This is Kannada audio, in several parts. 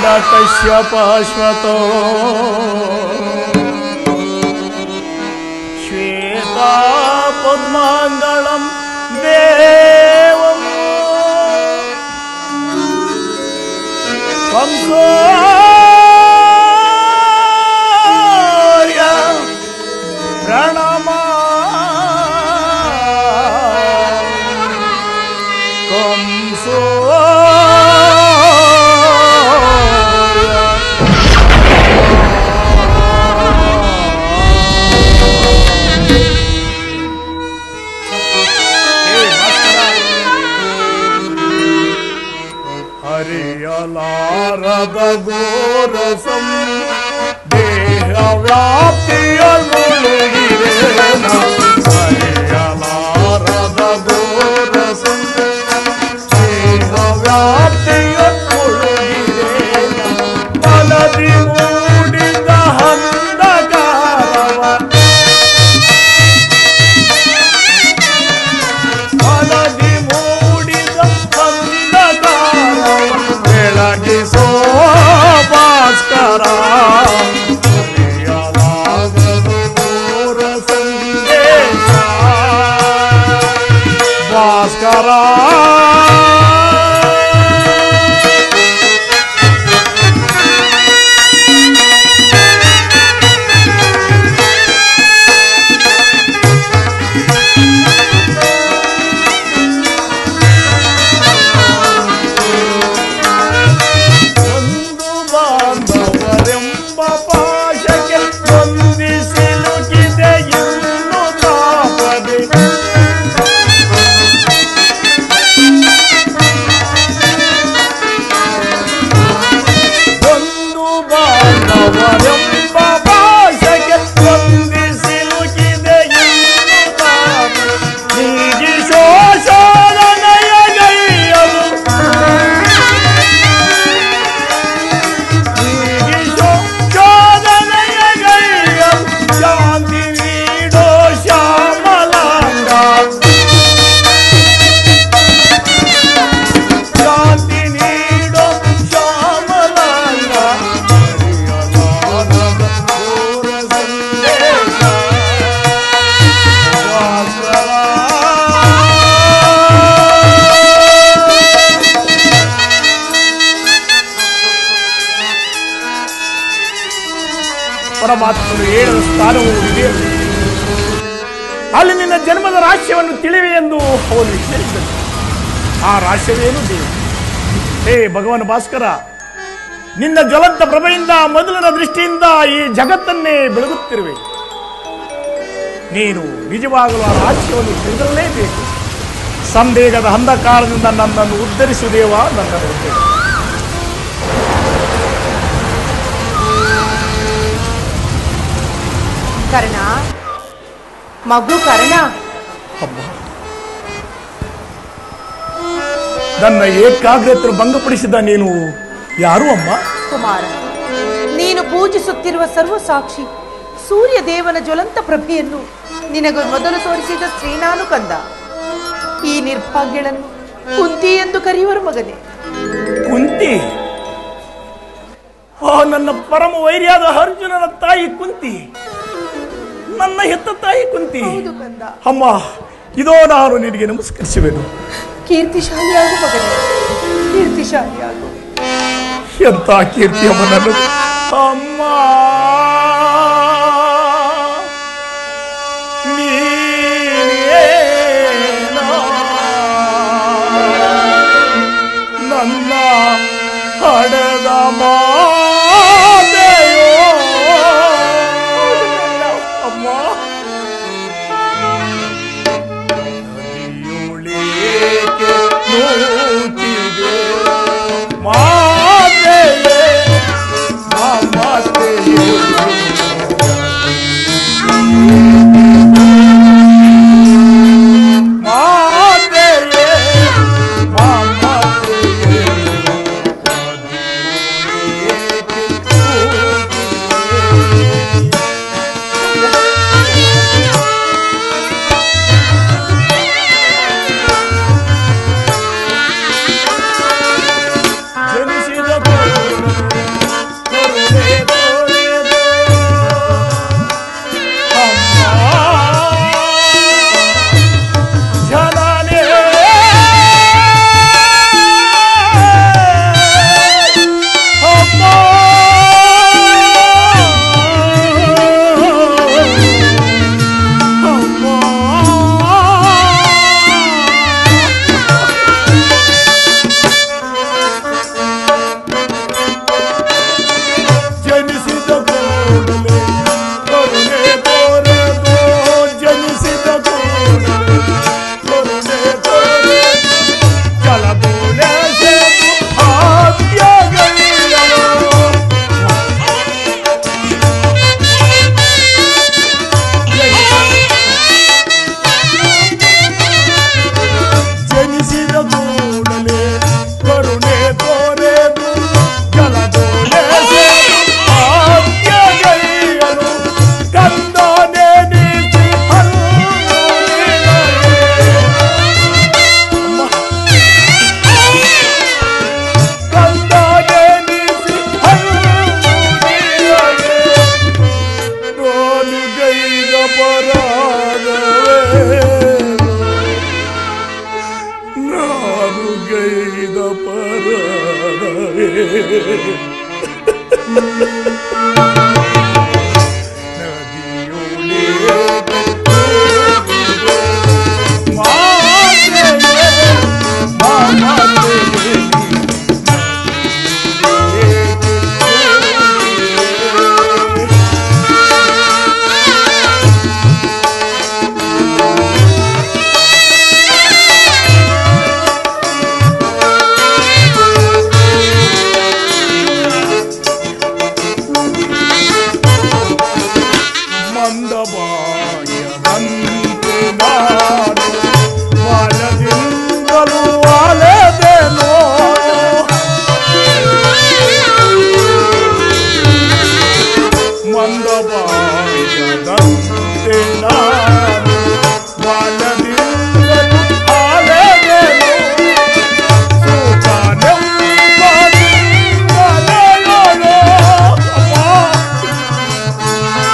ಕಂಡ ಕಶ್ಯಪಾಶ್ವತೋ ಶ್ವೇತಾ ಪದ್ಮಾಂಗಳಂ ದೇವಂ ಕಂಸೋರ್ಯ ಪ್ರಣಮ ಕಂಸೋರ್ಯ ಹರಿಯಲಾರದ ಗೋರಸಂ ದೇಹ ವ್ಯಾಪ್ತಿಯೊಳಗಿರೇನ ಹರಿಯಲಾರದ ಗೋರಸಂ ದೇಹ ವ್ಯಾಪ್ತಿಯೊಳಗಿರೇನ ಮನದಿ ಮೂಡಿದ ಹಂದಗಾರವ ಮನದಿ ಮೂಡಿದ ಅಂಧಕಾರ ಬೆಳಗಿಸೋ ಭಾಸ್ಕರ ಪ್ರಿಯಲಾಗದ ದೂರ ಸಂದೇಶ ಭಾಸ್ಕರ ಒಂದು ಬಾಂಧವರೆಂಬ ಪಾಶಕ್ಕೆ ಹೊಂದಿಸಿಲುಕಿದೆ ಇನ್ನು ತಾಪದೆ ಒಂದು ಬಾಂಧವರೆಂಬ ಪಾಶಕ್ಕೆ ಹೊಂದಿಸಿಲುಕಿದೆ ಇನ್ನು ತಾಪದೆ ನೀಗಿ ಶೋಷಣೆಯ ಗೈಯಲು ಈಗಿಸೋ ಶೋಧನೆಯ ಗೈಯಂ ಶಾಂತಿ ನೀಡೋ ಶ್ಯಾಮಲಾಂಗ ಶಾಂತಿ ನೀಡೋ ಶ್ಯಾಮಲಾಂಗ ಹರಿಯಲಾರದ ಘೋರ ಸಂದೇಶ ವಾಸರ. ಪರಮಾತ್ಮನು ಹೇಳದ ಸ್ಥಾನವೂ ಇದೆ ಅಲ್ಲಿ ನಿನ್ನ ಜನ್ಮದ ರಾಶ್ಯವನ್ನು ತಿಳಿವೆ ಎಂದು ಅವನು ವಿಚಾರಿಸಿದನು ಆ ರಾಶ್ಯವೇನು ದೇವ ಹೇ ಭಗವಾನ್ ಭಾಸ್ಕರ ನಿನ್ನ ಜ್ವಲಂತ ಪ್ರಭೆಯಿಂದ ಮೊದಲನ ದೃಷ್ಟಿಯಿಂದ ಈ ಜಗತ್ತನ್ನೇ ಬೆಳಗುತ್ತಿರುವೆ ನೀನು ನಿಜವಾಗಲೂ ಆ ರಾಜ್ಯವನ್ನು ತಿಳಿದಲೇಬೇಕು ಸಂದೇಹದ ಅಂಧಕಾರದಿಂದ ನನ್ನನ್ನು ಉದ್ಧರಿಸುವುದೇವಾ ನನ್ನನ್ನು ಉದ್ಧರಿಸು ಕರ್ಣ ಮಗು ಕರ್ಣ ಅಮ್ಮ ನನ್ನ ಏಕಾಗ್ರತೆ ಭಂಗಪಡಿಸಿದ ನೀನು ಯಾರು ಅಮ್ಮ ಕುಮಾರ ನೀನು ಪೂಜಿಸುತ್ತಿರುವ ಸರ್ವ ಸಾಕ್ಷಿ ಸೂರ್ಯ ದೇವನ ಜ್ವಲಂತ ಪ್ರಭೆಯನ್ನು ನಿನಗೆ ಮೊದಲು ತೋರಿಸಿದ ಶ್ರೀನಾನು ಕಂದ ಈ ನಿರ್ಭಾಗ್ಯಳನ್ನು ಕುಂತಿ ಎಂದು ಕರೆಯುವರು ಮಗನೇ ಕುಂತಿ ಆ ನನ್ನ ಪರಮ ವೈರ್ಯಾದ ಅರ್ಜುನನ ತಾಯಿ ಕುಂತಿ ನನ್ನ ಹೆತ್ತ ತಾಯಿ ಕುಂತಿ ಹೌದು ಕಂದ ಅಮ್ಮ ಇದೋ ನಾನು ನಿನಗೆ ನಮಸ್ಕರಿಸುವೆನು ಕೀರ್ತಿಶಾಲಿಯಾಗು ಮಗನೇ ಕೀರ್ತಿಶಾಲಿಯಾಗು ಎಂತ ಕೀರ್ತಿ ಅಮ್ಮ ನನ್ನ ಅಮ್ಮ ನೀನೇನಾ ನನ್ನ ಹಡದ ಮಾತೆಯೋ ಅಮ್ಮ ನದಿಯುಳೇಕೆ ನೂಕಿದೆ ಮಾತೆಯೇ ಮಮತೆಯೇ ಮಂದಬಾಯದಂತೆ ನಾನು ವಾಲದಿಂದಲೂ ಅಲೆದೆನೋ ಮಂದಬಾಯದಂತೆ ನಾನು ವಾಲದಿಂದಲೂ ಅಲೆದೆನೋ ಸೂತಾನೆಂಬದಿಂದಲೆಯೋ ಅಮ್ಮ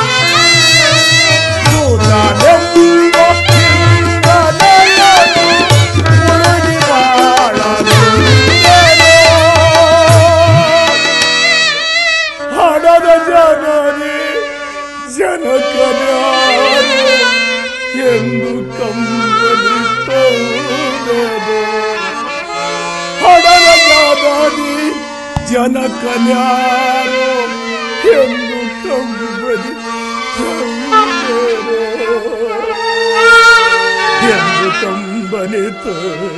ಹಣದ ಜನರೇ ಜನಕನ್ಯಾರು ಎಂದು ಕಂಬಲಿತ್ತೋದೆನು ಹಣದ ಜನರಿ ಜನಕನ್ಯಾರು ಎಂದು ಕಂಬಲಿ ಎಂದು ಕಂಬನಿತು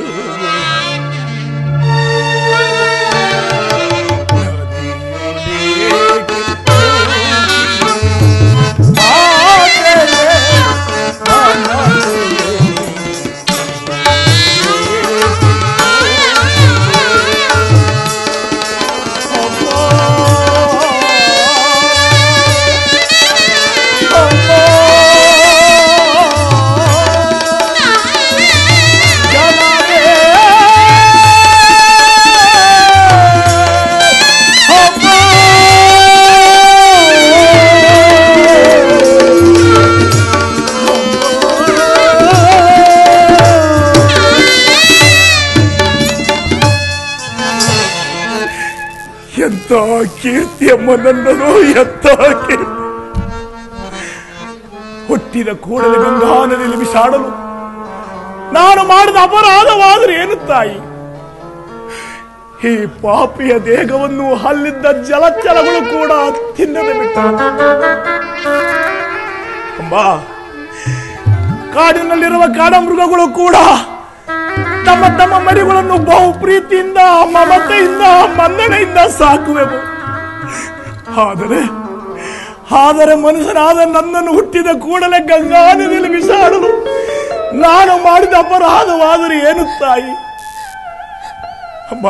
ಎಂತ ಕೀರ್ತಿಯಮ್ಮ ನನ್ನನು ಎಂತ ಕೀರ್ತಿ ಹುಟ್ಟಿದ ಕೂಡಲೇ ಗಂಗಾ ನದಿಯಲ್ಲಿ ಬಿಸಾಡಲು ನಾನು ಮಾಡಿದ ಅಪರಾಧವಾದರೆ ಏನು ತಾಯಿ ಈ ಪಾಪಿಯ ದೇಹವನ್ನು ಹಲ್ಲಿದ್ದ ಜಲಚರಗಳು ಕೂಡ ತಿನ್ನದೆ ಬಿಟ್ಟ ಅಮ್ಮ ಕಾಡಿನಲ್ಲಿರುವ ಕಾಡಮೃಗಗಳು ಕೂಡ ತಮ್ಮ ತಮ್ಮ ಮರಿಗಳನ್ನು ಬಹು ಪ್ರೀತಿಯಿಂದ ಮಮತೆಯಿಂದ ಮನ್ನಣೆಯಿಂದ ಸಾಕುವೆವು ಆದರೆ ಆದರೆ ಮನುಷ್ಯನಾದ ನನ್ನನ್ನು ಹುಟ್ಟಿದ ಕೂಡಲೇ ಗಂಗಾ ನದಿಯಲ್ಲಿ ಬಿಸಾಡಲು ನಾನು ಮಾಡಿದ ಅಪರಾಧವಾದರೆ ಏನು ತಾಯಿ ಅಮ್ಮ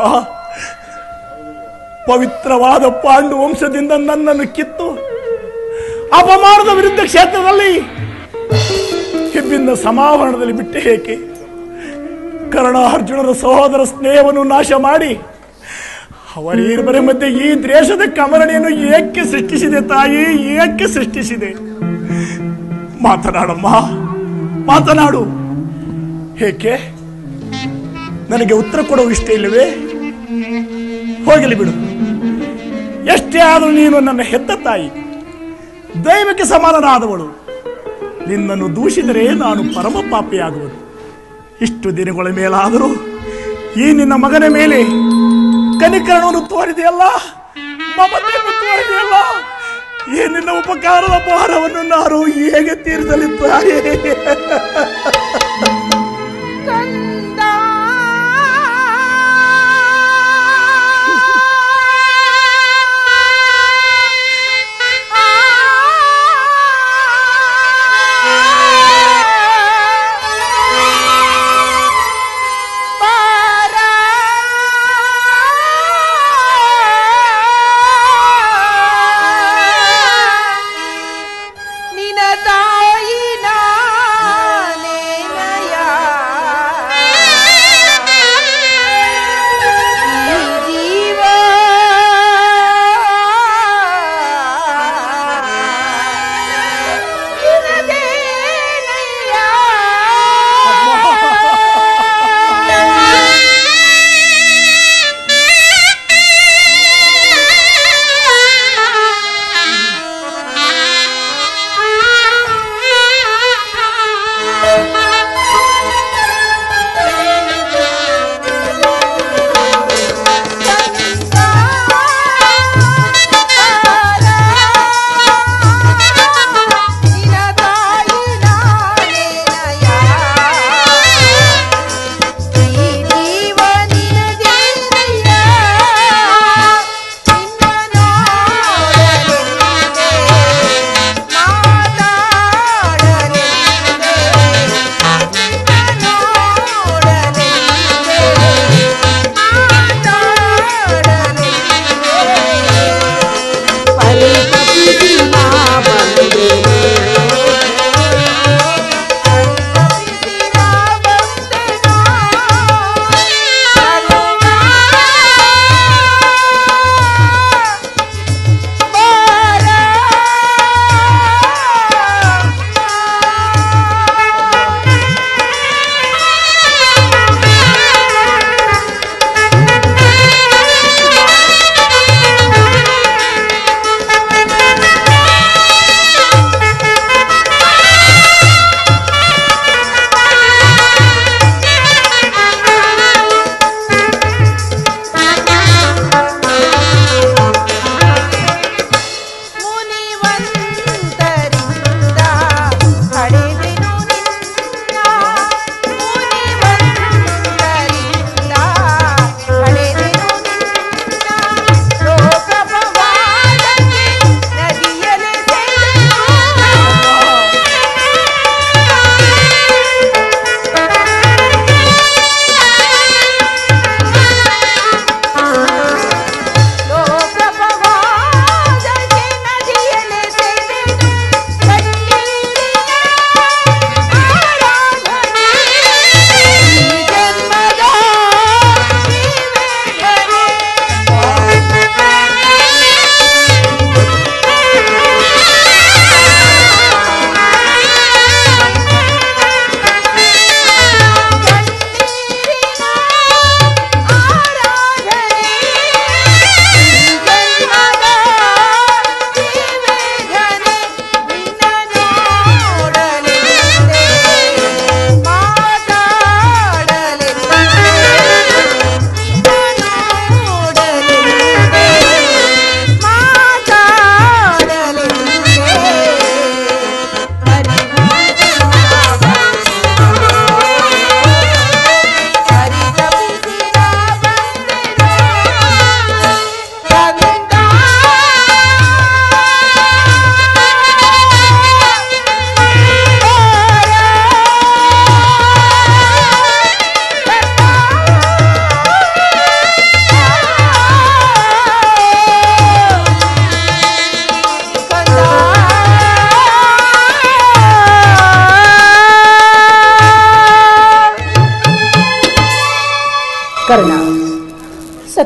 ಪವಿತ್ರವಾದ ಪಾಂಡು ವಂಶದಿಂದ ನನ್ನನ್ನು ಕಿತ್ತು ಅಪಮಾನದ ವಿರುದ್ಧ ಕ್ಷೇತ್ರದಲ್ಲಿ ಹಿಬ್ಬಿನ ಸಮಾವರಣದಲ್ಲಿ ಬಿಟ್ಟೆ ಏಕೆ ಕರ್ಣ ಅರ್ಜುನರ ಸಹೋದರ ಸ್ನೇಹವನ್ನು ನಾಶ ಮಾಡಿ ಅವರಿಬ್ಬರ ಮಧ್ಯೆ ಈ ದ್ವೇಷದ ಕಮರಣೆಯನ್ನು ಏಕೆ ಸೃಷ್ಟಿಸಿದೆ ತಾಯಿ ಏಕೆ ಸೃಷ್ಟಿಸಿದೆ ಮಾತನಾಡಮ್ಮ ಮಾತನಾಡು ಏಕೆ ನನಗೆ ಉತ್ತರ ಕೊಡುವ ಇಷ್ಟ ಇಲ್ಲವೇ ಹೋಗಲಿ ಬಿಡು ಎಷ್ಟೇ ಆದರೂ ನೀನು ನನ್ನ ಹೆತ್ತ ತಾಯಿ ದೈವಕ್ಕೆ ಸಮಾನನಾದವಳು ನಿನ್ನನ್ನು ದೂಷಿದರೆ ನಾನು ಪರಮ ಪಾಪಿಯಾಗುವುದು ಇಷ್ಟು ದಿನಗಳ ಮೇಲಾದರೂ ಈ ನಿನ್ನ ಮಗನ ಮೇಲೆ ಕನಿಕರಣವನ್ನು ತೋರಿದೆಯಲ್ಲ ಮಮತೆಯನ್ನು ತೋರಿದೆಯಲ್ಲ ಈ ನಿನ್ನ ಉಪಕಾರದ ಭಾರವನ್ನು ನಾನು ಹೇಗೆ ತೀರಿಸಲಿ ತಾಯಿ ಕಂದ ಬಾರ ನಿನ ತಾಯಿ ನಾನೇ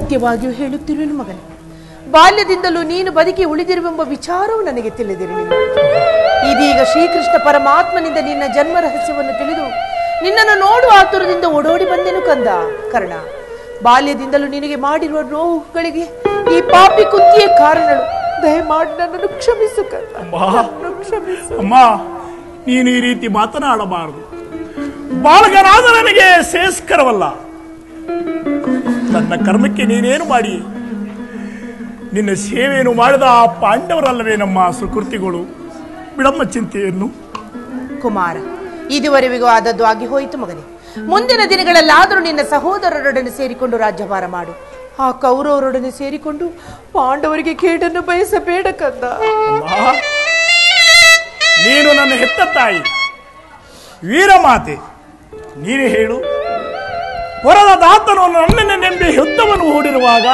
ಸತ್ಯವಾಗಿಯೂ ಹೇಳುತ್ತಿರುವೆನು ಮಗನೇ ಬಾಲ್ಯದಿಂದಲೂ ನೀನು ಬದುಕಿ ಉಳಿದಿರುವೆಂಬ ವಿಚಾರವು ನನಗೆ ತಿಳಿದಿರಲಿಲ್ಲ ಇದೀಗ ಶ್ರೀಕೃಷ್ಣ ಪರಮಾತ್ಮನಿಂದ ನಿನ್ನ ಜನ್ಮ ರಹಸ್ಯವನ್ನು ತಿಳಿದು ನಿನ್ನನ್ನು ನೋಡುವ ಆತುರದಿಂದ ಓಡೋಡಿ ಬಂದೆನು ಕಂದ ಕರ್ಣ ಬಾಲ್ಯದಿಂದಲೂ ನಿನಗೆ ಮಾಡಿರುವ ನೋವುಗಳಿಗೆ ಈ ಪಾಪಿ ಕುಂತಿಯೇ ಕಾರಣಳು ದಯಮಾಡಿ ನನ್ನನ್ನು ಕ್ಷಮಿಸು ಕಂದ ಅಮ್ಮ ನನ್ನನ್ನು ಕ್ಷಮಿಸು ಅಮ್ಮ ನೀನು ಈ ರೀತಿ ಮಾತನಾಡಬಾರದು ಬಾಲಕನಾದ ನನಗೆ ಶ್ರೇಷ್ಕರವಲ್ಲ ನನ್ನ ಕರ್ಮಕ್ಕೆ ನೀನೇನು ಮಾಡಿ ನಿನ್ನ ಸೇವೆಯನ್ನು ಮಾಡಿದ ಆ ಪಾಂಡವರಲ್ಲವೇ ನಮ್ಮ ಸುಕೃತಿಗಳು ಬಿಡಮ್ಮ ಚಿಂತೆಯನ್ನು ಕುಮಾರ ಇದುವರೆವಿಗೂ ಆದದ್ದು ಆಗಿ ಹೋಯಿತು ಮಗನೇ ಮುಂದಿನ ದಿನಗಳಲ್ಲಾದರೂ ನಿನ್ನ ಸಹೋದರರೊಡನೆ ಸೇರಿಕೊಂಡು ರಾಜ್ಯಭಾರ ಮಾಡು ಆ ಕೌರವರೊಡನೆ ಸೇರಿಕೊಂಡು ಪಾಂಡವರಿಗೆ ಕೇಡನ್ನು ಬಯಸಬೇಡ ಕಂದ ಅಮ್ಮ, ನೀನು ನನ್ನ ಹೆತ್ತ ತಾಯಿ ವೀರಮಾತೆ ನೀನು ಹೇಳು ಹೊರದ ದಾತನು ನನ್ನನ್ನು ನೆಂಬಿ ಯುದ್ಧವನ್ನು ಹೂಡಿರುವಾಗ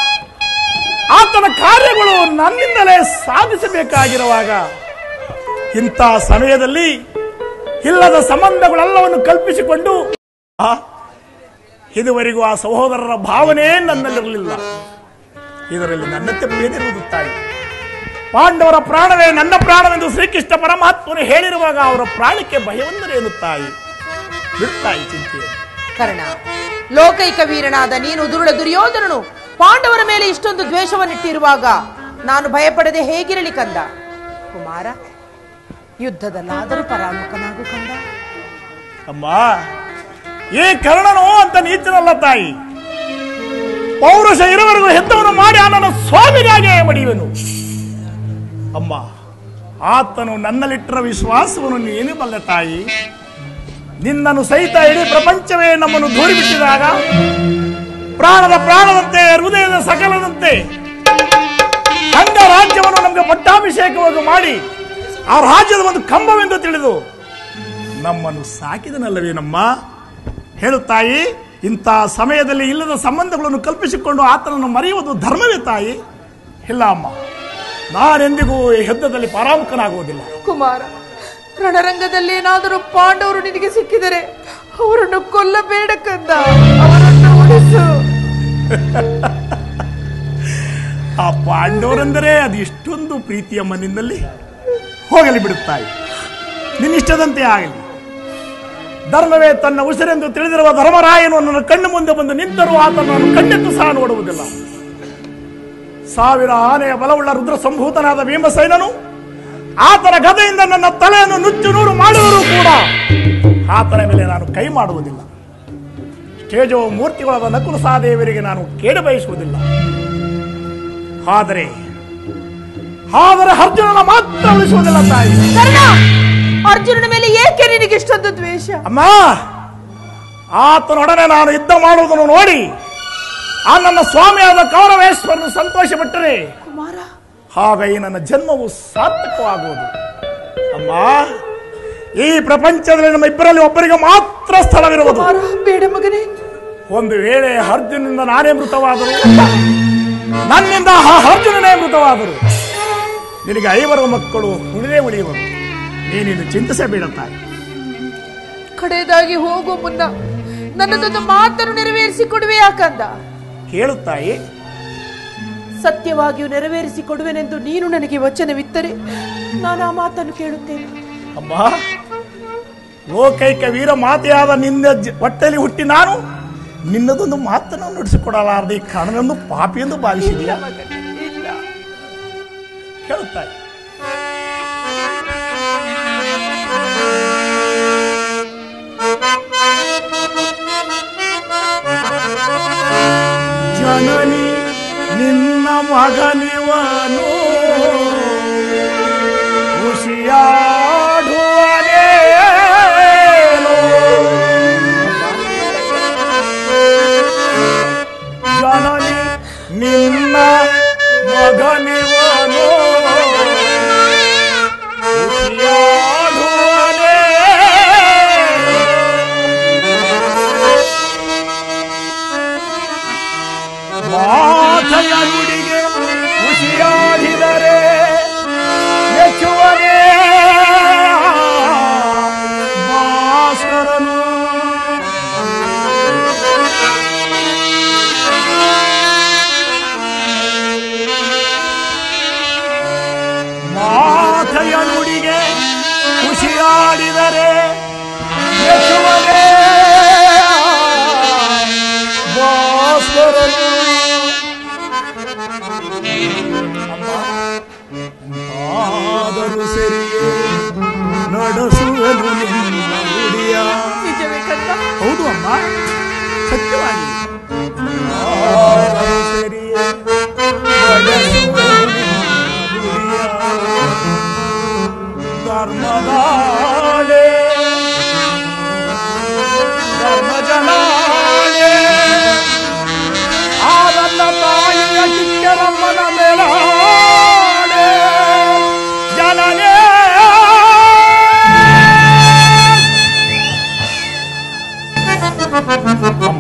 ಆತನ ಕಾರ್ಯಗಳು ನನ್ನಿಂದಲೇ ಸಾಧಿಸಬೇಕಾಗಿರುವಾಗ ಇಂಥ ಸಮಯದಲ್ಲಿ ಇಲ್ಲದ ಸಂಬಂಧಗಳೆಲ್ಲವನ್ನು ಕಲ್ಪಿಸಿಕೊಂಡು ಆ, ಇದುವರೆಗೂ ಆ ಸಹೋದರರ ಭಾವನೆ ನನ್ನಲ್ಲಿರಲಿಲ್ಲ ಇದರಲ್ಲಿ ನನ್ನ ತಪ್ಪೇನಿರುವುದು ತಾಯಿ ಪಾಂಡವರ ಪ್ರಾಣವೇ ನನ್ನ ಪ್ರಾಣವೆಂದು ಶ್ರೀಕೃಷ್ಣ ಪರಮಾತ್ಮನು ಹೇಳಿರುವಾಗ ಅವರ ಪ್ರಾಣಕ್ಕೆ ಭಯವಂದರೇನು ತಾಯಿ ಬಿಡ್ತಾಯಿ ಚಿಂತೆ ಕರ್ಣ ಲೋಕೈಕ ವೀರನಾದ ನೀನು ದುರುಳ ದುರ್ಯೋಧನನು ಪಾಂಡವರ ಮೇಲೆ ಇಷ್ಟೊಂದು ದ್ವೇಷವನ್ನಿಟ್ಟಿರುವಾಗ ನಾನು ಭಯಪಡದೆ ಹೇಗಿರಲಿ ಕಂದ ಕುಮಾರ ಯುದ್ಧದಲ್ಲಾದರೂ ಪರಾಮುಖನಾಗು ಕಂದ ಅಮ್ಮ ಈ ಕರ್ಣನು ಅಂತ ನೀಚನಲ್ಲ ತಾಯಿ ಪೌರುಷ ಇರುವವರೆಗೂ ಹೆದ್ದವನ್ನು ಮಾಡಿ ಆತನ ಸ್ವಾಮಿಗಾಗೆ ಮಡಿಯುವೆನು ಅಮ್ಮ ಆತನು ನನ್ನಲ್ಲಿಟ್ಟರ ವಿಶ್ವಾಸವನ್ನು ನೀನು ಬಲ್ಲೆ ತಾಯಿ ನಿನ್ನನ್ನು ಸಹಿತ ಇಡೀ ಪ್ರಪಂಚವೇ ನಮ್ಮನ್ನು ದೂರಿ ಬಿಟ್ಟಿದಾಗ ಪ್ರಾಣದ ಪ್ರಾಣದಂತೆ ಹೃದಯದ ಸಕಲದಂತೆ ಅಂಗ ರಾಜ್ಯವನ್ನು ನಮಗೆ ಪಟ್ಟಾಭಿಷೇಕವಾಗಿ ಮಾಡಿ ಆ ರಾಜ್ಯದ ಒಂದು ಕಂಬವೆಂದು ತಿಳಿದು ನಮ್ಮನ್ನು ಸಾಕಿದನಲ್ಲವೇ ನಮ್ಮ ಹೇಳು ತಾಯಿ ಇಂಥ ಸಮಯದಲ್ಲಿ ಇಲ್ಲದ ಸಂಬಂಧಗಳನ್ನು ಕಲ್ಪಿಸಿಕೊಂಡು ಆತನನ್ನು ಮರೆಯುವುದು ಧರ್ಮವೇ ತಾಯಿ ಇಲ್ಲ ಅಮ್ಮ ನಾನೆಂದಿಗೂ ಈ ಯುದ್ಧದಲ್ಲಿ ಪರಾಮುಖನಾಗುವುದಿಲ್ಲ ಕುಮಾರ ರಣರಂಗದಲ್ಲಿ ಏನಾದರೂ ಪಾಂಡವರು ನಿನಗೆ ಸಿಕ್ಕಿದರೆ ಅವರನ್ನು ಕೊಲ್ಲಬೇಡ ಕಂದ ಅವರನ್ನು ಉಳಿಸು ಆ ಪಾಂಡವರೆಂದರೆ ಅದು ಇಷ್ಟೊಂದು ಪ್ರೀತಿಯಮ್ಮ ನಿನ್ನಲ್ಲಿ ಹೋಗಲಿ ಬಿಡುತ್ತಾಯಿ ನಿನ್ನಿಷ್ಟದಂತೆ ಆಗಲಿ ಧರ್ಮವೇ ತನ್ನ ಉಸಿರೆಂದು ತಿಳಿದಿರುವ ಧರ್ಮರಾಯನು ನನ್ನ ಕಣ್ಣು ಮುಂದೆ ಬಂದು ನಿಂತರೂ ಆತನನ್ನು ಕಣ್ಣೆತ್ತು ಸಹ ನೋಡುವುದಿಲ್ಲ ಸಾವಿರ ಆನೆಯ ಬಲವುಳ್ಳ ರುದ್ರ ಸಂಭೂತನಾದ ಭೀಮಸೈನನು ಆತನ ಗದೆಯಿಂದ ನನ್ನ ತಲೆಯನ್ನು ನುಚ್ಚು ನೂರು ಮಾಡಿದರೂ ಕೂಡ ಆತನ ಮೇಲೆ ನಾನು ಕೈ ಮಾಡುವುದಿಲ್ಲ ಸ್ಟೇಜೋ ಮೂರ್ತಿಗಳಾದ ನಕುಲ ಸಹದೇವರಿಗೆ ನಾನು ಕೇಡು ಬಯಸುವುದಿಲ್ಲ ಆದರೆ ಆದರೆ ಅರ್ಜುನನ ಮಾತ್ರ ಉಳಿಸುವುದಿಲ್ಲ ತಾಯಿ ಕರ್ಣ ಅರ್ಜುನನ ಮೇಲೆ ಏಕೆ ನಿನಗೆ ಇಷ್ಟೊಂದು ದ್ವೇಷ ಅಮ್ಮ ಆತನೊಡನೆ ನಾನು ಯುದ್ಧ ಮಾಡುವುದನ್ನು ನೋಡಿ ಆ ನನ್ನ ಸ್ವಾಮಿಯಾದ ಕೌರವೇಶ್ವರನು ಸಂತೋಷಪಟ್ಟರೆ ಕುಮಾರ ಆಗ ಈ ನನ್ನ ಜನ್ಮವು ಸಾರ್ಥಕವಾಗುವುದು ಅಮ್ಮ ಈ ಪ್ರಪಂಚದಲ್ಲಿ ನಮ್ಮ ಇಬ್ಬರಲ್ಲಿ ಒಬ್ಬರಿಗೆ ಮಾತ್ರ ಸ್ಥಳವಿರುವುದು ಕುಮಾರ ಬೇಡ ಮಗನೇ ಒಂದು ವೇಳೆ ಅರ್ಜುನನಿಂದ ನಾನೇ ಮೃತವಾದರು ನನ್ನಿಂದ ಆ ಅರ್ಜುನನೇ ಮೃತವಾದರು ನಿನಗೆ ಐವರು ಮಕ್ಕಳು ಉಳಿದೇ ಉಳಿಯುವರು ನೀನಿನ್ನು ಚಿಂತಿಸಬೇಡ ತಾಯಿ ಕಡೆಯದಾಗಿ ಹೋಗುವ ಮುನ್ನ ನನ್ನದೊಂದು ಮಾತನ್ನು ನೆರವೇರಿಸಿ ಕೊಡುವೆ ಯಾಕಂದ ಕೇಳುತ್ತಾಯಿ ಸತ್ಯವಾಗಿಯೂ ನೆರವೇರಿಸಿ ಕೊಡುವೆನೆಂದು ನೀನು ನನಗೆ ವಚನವಿತ್ತರೆ ನಾನು ಆ ಮಾತನ್ನು ಕೇಳುತ್ತೇನೆ ಅಮ್ಮ ಲೋಕೈಕ ವೀರ ಮಾತೆಯಾದ ನಿನ್ನ ಜ- ಹೊಟ್ಟೆಯಲ್ಲಿ ಹುಟ್ಟಿ ನಾನು ನಿನ್ನದೊಂದು ಮಾತನ್ನು ನುಡಿಸಿಕೊಡಲಾರದೆ ಈ ಕಾರಣವನ್ನು ಪಾಪಿ ಎಂದು ಭಾವಿಸಿದೆಯಾ ಕೇಳುತ್ತಾಯಿ ಜನನಿ ನಿನ್ನ ಮಗನಿವನು ಖುಷಿಯಾಡುವನೇನು ಜನನಿ ನಿನ್ನ ಮಗನಿವನು ಖುಷಿಯಾಡುವನೇನು ಮಾತೆಯ ನುಡಿಗೆ ಖುಷಿಯಾಡಿದರೆ ಮೆಚ್ಚುವನೇ ತಾಯಿಯ ನುಡಿಗೆ ಖುಷಿಯಾಡಿದರೆ ಮೆಚ್ಚುವನೇ ಭಾಸ್ಕರನು ಆದರೂ ಸರಿಯೇ ನಡೆಸುವನು ನಿನ್ನ ನುಡಿಯ ನಿಜವೇ ಕಂದ ಹೌದು ಅಮ್ಮ ಸತ್ಯವಾಗಿ ಆದರೂ ಸರಿಯೇ ನಡೆಸುವನು ನಿನ್ನ ನುಡಿಯ ಧರ್ಮದಾಳೆ ಧರ್ಮ ಜನಾಳೆ ಆ ನನ್ನ ತಾಯಿಯ ಕಿಕ್ಕರಮ್ಮನ ಮೇಲಾಡೆ ಜನನೇ ಅಮ್ಮ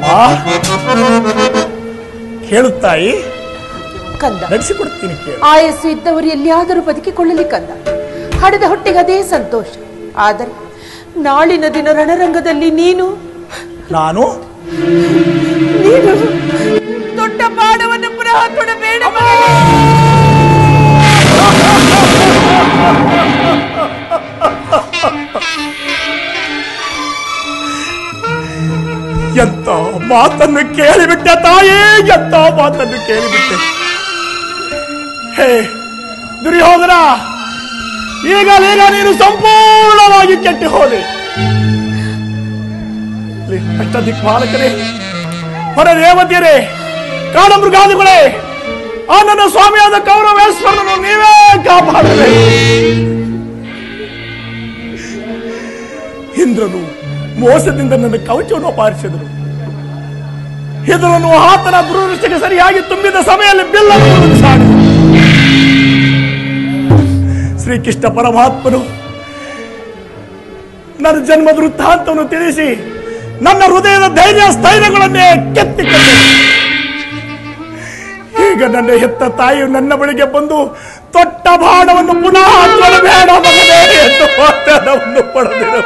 ಕೇಳುತ್ತಾಯಿ ಕಂದ ನಡೆಸಿಕೊಡ್ತೀನಿ ಕೇಳು ಆಯಸ್ಸು ಇದ್ದವರು ಎಲ್ಲಿಯಾದರೂ ಬದುಕಿಕೊಳ್ಳಲಿ ಕಂದ ಹಡೆದ ಹೊಟ್ಟೆಗೆ ಅದೇ ಸಂತೋಷ ಆದರೆ ನಾಳಿನ ದಿನ ರಣರಂಗದಲ್ಲಿ ನೀನು ನಾನು ನೀನು ದೊಡ್ಡ ಪಾಠವನ್ನು ಪುನಃ ಕೊಡಬೇಡ ಎಂತ ಮಾತನ್ನು ಕೇಳಿಬಿಟ್ಟೆ ತಾಯೇ ಎಂತ ಮಾತನ್ನು ಕೇಳಿಬಿಟ್ಟೆ ಹೇ ದುರ್ಯೋಧನ ಈಗಲೀಗ ನೀನು ಸಂಪೂರ್ಣವಾಗಿ ಕೆಟ್ಟು ಹೋದೆ ಇಲ್ಲಿ ಅಷ್ಟದಿಕ್ಪಾಲಕರೇ ಹೊರ ದೇವತೆಯರೇ ಕಾಡ ಮೃಗಾದಿಗಳೇ ಆ ನನ್ನ ಸ್ವಾಮಿಯಾದ ಕೌರವೇಶ್ವರನನ್ನು ನೀವೇ ಕಾಪಾಡಬೇಕು ಇಂದ್ರನು ಮೋಸದಿಂದ ನನ್ನ ಕವಚವನ್ನು ಅಪಹರಿಸಿದರು ಇದನ್ನು ಆತನ ದುರದೃಷ್ಟಕ್ಕೆ ಸರಿಯಾಗಿ ತುಂಬಿದ ಸಮಯದಲ್ಲಿ ಬಿಲ್ಲನ್ನು ಸಾಡಿ ಶ್ರೀಕೃಷ್ಣ ಪರಮಾತ್ಮನು ನನ್ನ ಜನ್ಮದ ವೃತ್ತಾಂತವನ್ನು ತಿಳಿಸಿ ನನ್ನ ಹೃದಯದ ಧೈರ್ಯ ಸ್ಥೈರ್ಯಗಳನ್ನೇ ಕೆತ್ತಿಕೊಂಡೆ ಈಗ ನನ್ನ ಹೆತ್ತ ತಾಯಿಯು ನನ್ನ ಬಳಿಗೆ ಬಂದು ತೊಟ್ಟ ಬಾಣವನ್ನು ಪುನಃ ಕೊಡಬೇಡ ಮಗನೇ ಎಂದು ವಾಗ್ದಾನವನ್ನು ಪಡೆದಿರು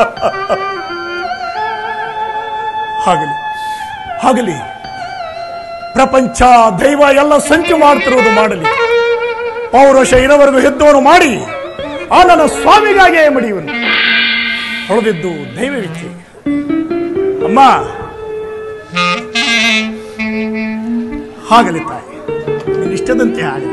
ಆಗಲಿ ಆಗಲಿ ಪ್ರಪಂಚ ದೈವ ಎಲ್ಲ ಸಂಚು ಮಾಡ್ತಿರೋದು ಮಾಡಲಿ ಪೌರುಷ ಇರೋವರೆಗೂ ಎದ್ದವನು ಮಾಡಿ ಆ ನನ್ನ ಸ್ವಾಮಿಗಾಗಿಯೇ ಮಡಿಯುವನು ಹೊಳೆದಿದ್ದು ದೈವವಿಚ್ಛೆ ಅಮ್ಮ ಆಗಲಿ ತಾಯಿ ನಿನ್ನ ಇಷ್ಟದಂತೆ ಆಗಲಿ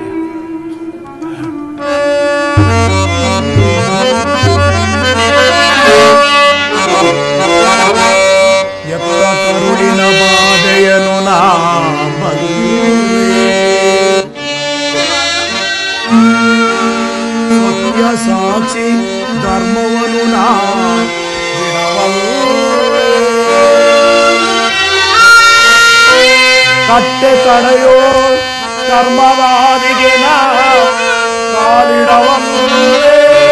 ಎತ್ತ ಕರುಳಿನ ಬಾಧೆಯನು ನಾ ಬಗೆಯುವೆ. ಸತ್ಯ ಸಾಕ್ಷಿ ಧರ್ಮವನು ನಾ ಬಿಡವಲ್ಲೇ. ಕಟ್ಟೆ ಕಡೆಯೋ ಕರ್ಮವಾದಿಗೆ ನಾ ಕಾಲಿಡವಲ್ಲೇ.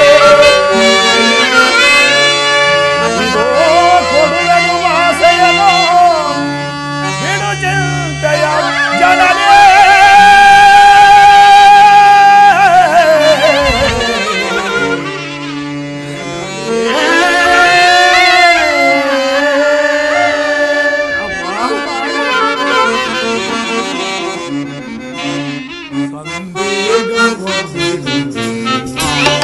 ಇದೋ ಕೊಡುವೆನು ಆಸೆಯನು ಬಿಡು ಚಿಂತೆಯ ಜನನೇ ಸಂದೇಹ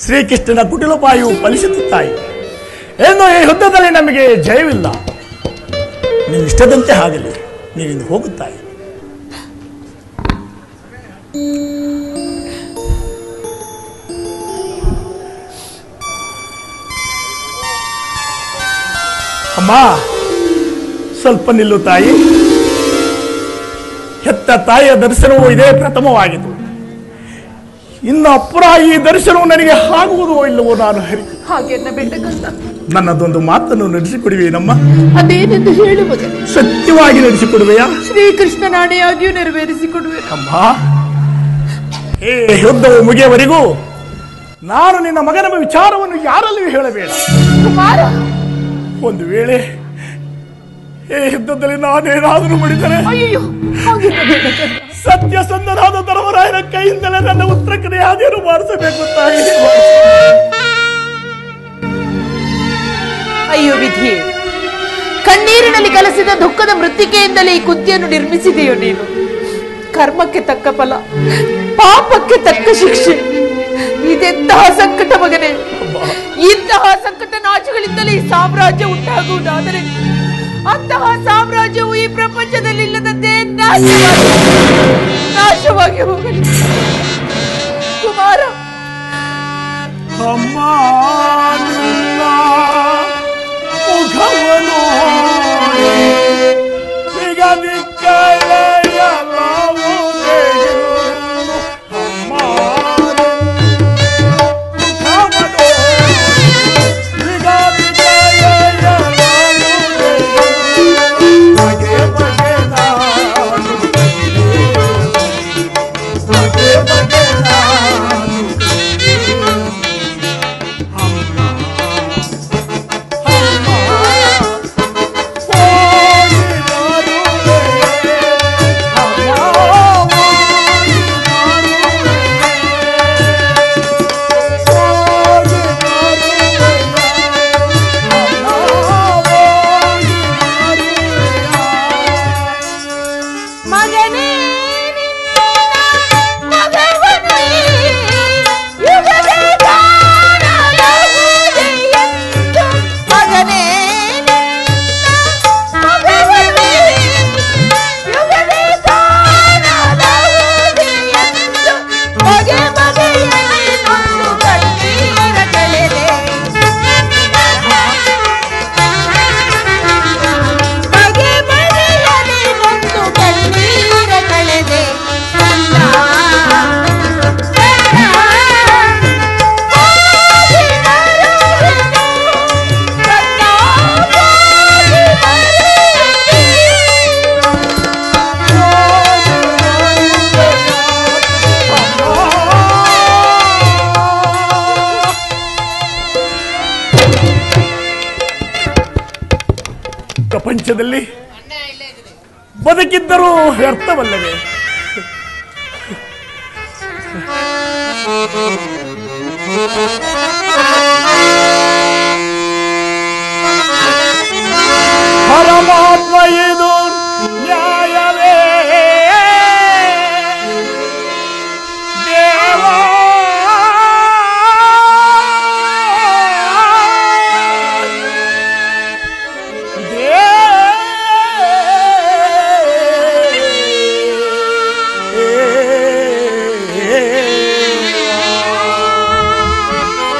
ಶ್ರೀಕೃಷ್ಣನ ಕುಟಿಲೋಪಾಯವು ಫಲಿಸಿತು ತಾಯಿ ಏನು ಈ ಯುದ್ಧದಲ್ಲಿ ನಮಗೆ ಜಯವಿಲ್ಲ ನಿನ್ನ ಇಷ್ಟದಂತೆ ಆಗಲಿ ನೀನಿಂದ ಹೋಗುತ್ತಾಯಿ ಅಮ್ಮ ಸ್ವಲ್ಪ ನಿಲ್ಲು ತಾಯಿ ಹೆತ್ತ ತಾಯಿಯ ದರ್ಶನವೂ ಇದೇ ಪ್ರಥಮವಾಗಿತ್ತು ಇನ್ನು ಅಪುರ ಈ ದರ್ಶನವು ನನಗೆ ಆಗುವುದೋ ಇಲ್ಲವೋ ನಾನು ಹರಿ ಹಾಗೆನ್ನ ಬೇಡಕಂತ ನನ್ನದೊಂದು ಮಾತನ್ನು ನಡೆಸಿಕೊಡುವೇನಮ್ಮ ಅದೇನೆಂದು ಹೇಳು ಮಗನೇ ಸತ್ಯವಾಗಿ ನಡೆಸಿಕೊಡುವೆಯಾ ಶ್ರೀಕೃಷ್ಣನ ಆಣೆಯಾಗಿಯೂ ನೆರವೇರಿಸಿಕೊಡುವೆ ಅಮ್ಮ ಏ ಯುದ್ಧವು ಮುಗಿಯವರೆಗೂ ನಾನು ನಿನ್ನ ಮಗನ ವಿಚಾರವನ್ನು ಯಾರಲ್ಲಿಯೂ ಹೇಳಬೇಡ ಕುಮಾರ ಒಂದು ವೇಳೆ ಈ ಯುದ್ಧದಲ್ಲಿ ನಾನೇನಾದರೂ ಮಾಡಿದರೆ ಅಯ್ಯೋ ಹಾಗೆನ್ನ ಬೇಡಕಂತ ಸತ್ಯಸಂಧನಾದ ಧರ್ಮರಾಯನ ಕೈಯಿಂದಲೇ ನನ್ನ ಉತ್ತರ ಕಡೆ ಯಾವ್ದೇನು ಮಾಡಿಸಬೇಕು ತಾಯಿ ಅಯ್ಯೋ ವಿಧಿಯೇ ಕಣ್ಣೀರಿನಲ್ಲಿ ಕಲಸಿದ ದುಃಖದ ಮೃತ್ತಿಕೆಯಿಂದಲೇ ಈ ಕುಂತಿಯನ್ನು ನಿರ್ಮಿಸಿದೆಯೋ ನೀನು ಕರ್ಮಕ್ಕೆ ತಕ್ಕ ಫಲ ಪಾಪಕ್ಕೆ ತಕ್ಕ ಶಿಕ್ಷೆ ಇದೆಂತಹ ಸಂಕಟ ಮಗನೇ ಇಂತಹ ಸಂಕಟ ನಾಚುಗಳಿಂದಲೇ ಈ ಸಾಮ್ರಾಜ್ಯ ಉಂಟಾಗುವುದಾದರೆ ಅಂತಹ ಸಾಮ್ರಾಜ್ಯವು ಈ ಪ್ರಪಂಚದಲ್ಲಿ ಇಲ್ಲದಂತೆ ನಾಶವಾಗಿ ನಾಶವಾಗಿ ಹೋಗಲಿ ಕುಮಾರ ಅಮ್ಮ ನಿನ್ನ ಮುಖವನ್ನು ಸಿಗದಿ ಕಳೆಯಲಾವುದೇ ಇನ್ನು. ಅಮ್ಮ ನಿನ್ನ ಮುಖವನ್ನು ಸಿಗದಿ ಕಳೆಯಲಾವುದೇ ಇನ್ನು. ಬಗೆ ಬಗೆ ನಾನು ಬಗೆ ಬಗೆ ನಾನು ಮಗನೇ ಮಗವನೇ ಯುಗವೇ ಕಾಣಲಾಗುವುದೇ ಎಂದು ಮಗನೇ ಮಗವನೇ ಯುಗವೇ ಕಾಣಲಾಗುವುದೇ ಎಂದು ಬಗೆ ಬಗೆಯಲ್ಲಿ ನೊಂದು ಕಣ್ಣೀರ ಕಳೆದೆ ಬಗೆ ಬಗೆಯಲ್ಲಿ ನೊಂದು ಕಣ್ಣೀರ ಕಳೆದೆ ಕಂದ ಕಂದ ಹೋಗಿ ಬರುವೆನು ಕಂದ ಹೋಗಿ ಬರುವೆನು ಪ್ರಪಂಚದಲ್ಲಿ ಬದುಕಿದ್ದರೂ ವ್ಯರ್ಥವಲ್ಲವೇ ಪರಮಾತ್ಮ ಇದು ನ್ಯಾಯವೇ ದೇವಾ ದೇವಾ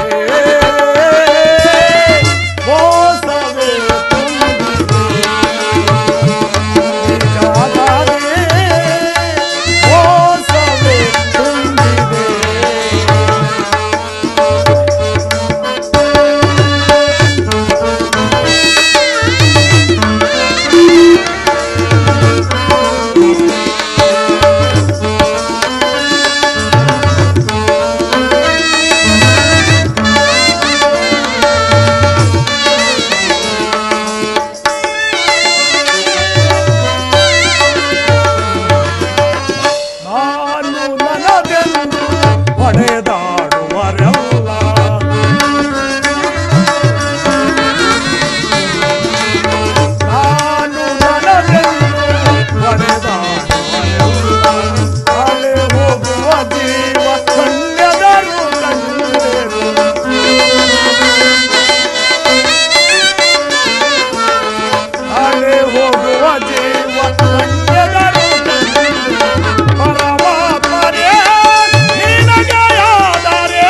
ಮೋಸವೇ ತುಂಬಿದೆ ಜಾಗವೇ ಮೋಸವೇ ತುಂಬಿದೆ ನಾನು ನನಗೆಂದು ಹೊಡೆದಾಡುವರೆಲ್ಲ ನಾನು ನನಗೆಂದು ಹೊಡೆದಾಡುವರೆಲ್ಲ ಹಳೆ ಹೋಗುವ ಜೀವ ಕಣ್ಯದರು ಕಂಡೆರು ಹಳೆ ಹೋಗುವ ಜೀವ ಕಣ್ಯದರು ಕಂಡೆರು ಪರಮಾತ್ಮರೇ ನಿನಗೆ ಯಾದರೆ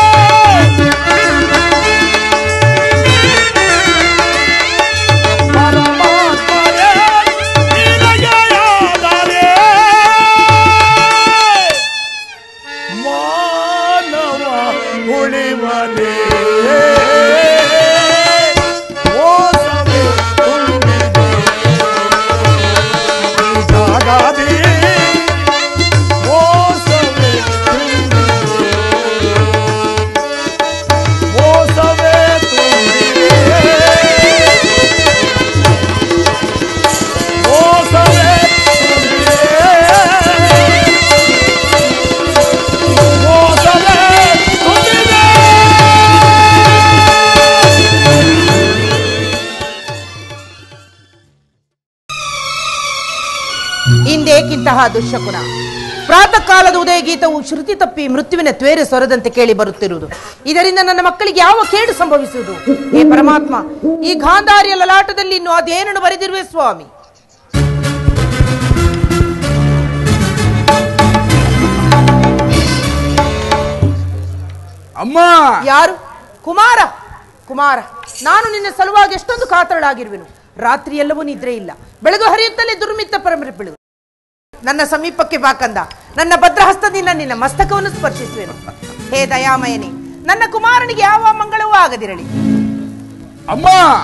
ಪರಮಾತ್ಮರೇ ನಿನಗೆ ಯಾದರೆ ಮಾನವ ಉಳಿವನೇ ಮೋಸವೇ ತುಂಬಿದೆ ಈ ಜಾಗದಿ ಮೋಸವೇ ತುಂಬಿದೆ ಮೋಸವೇ ತುಂಬಿದೆ ಮೋಸವೇ ತುಂಬಿದೆ ಮೋಸವೇ ತುಂಬಿದೆ ಇಂದೇಕಿಂತಹ ದುಶ್ಶಕುನ ಪ್ರಾತಃ ಕಾಲದ ಉದಯ ಗೀತವು ಶ್ರುತಿ ತಪ್ಪಿ ಮೃತ್ಯುವಿನ ತ್ವೇರೆ ಸ್ವರದಂತೆ ಕೇಳಿ ಬರುತ್ತಿರುವುದು ಇದರಿಂದ ನನ್ನ ಮಕ್ಕಳಿಗೆ ಯಾವ ಕೇಡು ಸಂಭವಿಸುವುದು ಹೇ ಪರಮಾತ್ಮ ಈ ಗಾಂಧಾರಿಯ ಲಲಾಟದಲ್ಲಿ ಇನ್ನು ಅದೇನನ್ನು ಬರೆದಿರುವೆ ಸ್ವಾಮಿ ಅಮ್ಮ ಯಾರು ಕುಮಾರ ಕುಮಾರ ನಾನು ನಿನ್ನ ಸಲುವಾಗಿ ಎಷ್ಟೊಂದು ಕಾತರಳಾಗಿರುವೆನು ರಾತ್ರಿ ಎಲ್ಲವೂ ನಿದ್ರೆ ಇಲ್ಲ ಬೆಳಗು ಹರಿಯುತ್ತಲೇ ದುರ್ಮಿತ್ತ ಪರಮರಿಪಿಳು ನನ್ನ ಸಮೀಪಕ್ಕೆ ಬಾಕಂದ ನನ್ನ ಭದ್ರಹಸ್ತದಿಂದ ನಿನ್ನ ಮಸ್ತಕವನ್ನು ಸ್ಪರ್ಶಿಸುವೆನು ಹೇ ದಯಾಮಯನೇ ನನ್ನ ಕುಮಾರನಿಗೆ ಯಾವ ಮಂಗಳವೂ ಆಗದಿರಲಿ ಅಮ್ಮ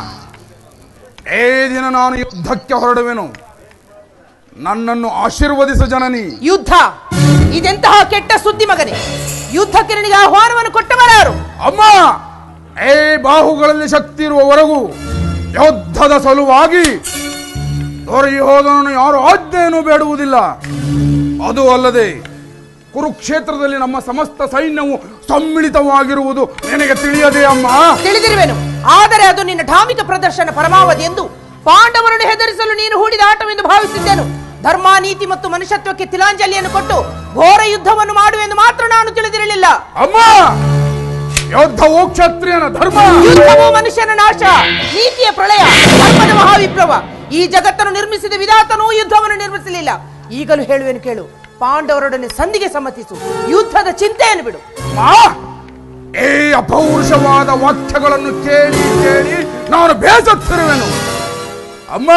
ಏ ದಿನ ನಾನು ಯುದ್ಧಕ್ಕೆ ಹೊರಡುವೆನು ನನ್ನನ್ನು ಆಶೀರ್ವದಿಸು ಜನನಿ ಯುದ್ಧ ಇದೆಂತಹ ಕೆಟ್ಟ ಸುದ್ದಿ ಮಗನೇ ಯುದ್ಧಕ್ಕೆ ನನಗೆ ಆಹ್ವಾನವನ್ನು ಕೊಟ್ಟವರಾರು ಅಮ್ಮ ಏ ಬಾಹುಗಳಲ್ಲಿ ಶಕ್ತಿ ಇರುವವರೆಗೂ ಯುದ್ಧದ ಸಲುವಾಗಿ ದೊರೆಯಿ ಹೋದವನು ಯಾರು ಆಜ್ಞೆಯನ್ನು ಬೇಡುವುದಿಲ್ಲ ಅದು ಅಲ್ಲದೆ ಕುರುಕ್ಷೇತ್ರದಲ್ಲಿ ನಮ್ಮ ಸಮಸ್ತ ಸೈನ್ಯವು ಸಮ್ಮಿಳಿತವಾಗಿರುವುದು ನಿನಗೆ ತಿಳಿಯದೆ ಅಮ್ಮ ತಿಳಿದಿರುವೆನು ಆದರೆ ಅದು ನಿನ್ನ ಧಾರ್ಮಿಕ ಪ್ರದರ್ಶನ ಪರಮಾವಧಿ ಎಂದು ಪಾಂಡವರನ್ನು ಹೆದರಿಸಲು ನೀನು ಹೂಡಿದ ಆಟವೆಂದು ಭಾವಿಸಿದ್ದೆನು ಧರ್ಮ ನೀತಿ ಮತ್ತು ಮನುಷ್ಯತ್ವಕ್ಕೆ ತಿಲಾಂಜಲಿಯನ್ನು ಕೊಟ್ಟು ಘೋರ ಯುದ್ಧವನ್ನು ಮಾಡುವೆಂದು ಮಾತ್ರ ನಾನು ತಿಳಿದಿರಲಿಲ್ಲ ಅಮ್ಮ ಯುದ್ಧವು ಕ್ಷತ್ರಿಯನ ಧರ್ಮ ಯುದ್ಧವು ಮನುಷ್ಯನ ನಾಶ ನೀತಿಯ ಪ್ರಳಯ ಧರ್ಮದ ಮಹಾವಿಪ್ಲವ ಈ ಜಗತ್ತನ್ನು ನಿರ್ಮಿಸಿದ ವಿಧಾತನೂ ಯುದ್ಧವನ್ನು ನಿರ್ಮಿಸಲಿಲ್ಲ ಈಗಲೂ ಹೇಳುವೆನು ಕೇಳು ಪಾಂಡವರೊಡನೆ ಸಂಧಿಗೆ ಸಮ್ಮತಿಸು ಯುದ್ಧದ ಚಿಂತೆಯನ್ನು ಬಿಡು ಮಾ ಏ ಅಪೌರುಷವಾದ ವಾಕ್ಯಗಳನ್ನು ಕೇಳಿ ಕೇಳಿ ನಾನು ಬೇಸತ್ತಿರುವೆನು ಅಮ್ಮ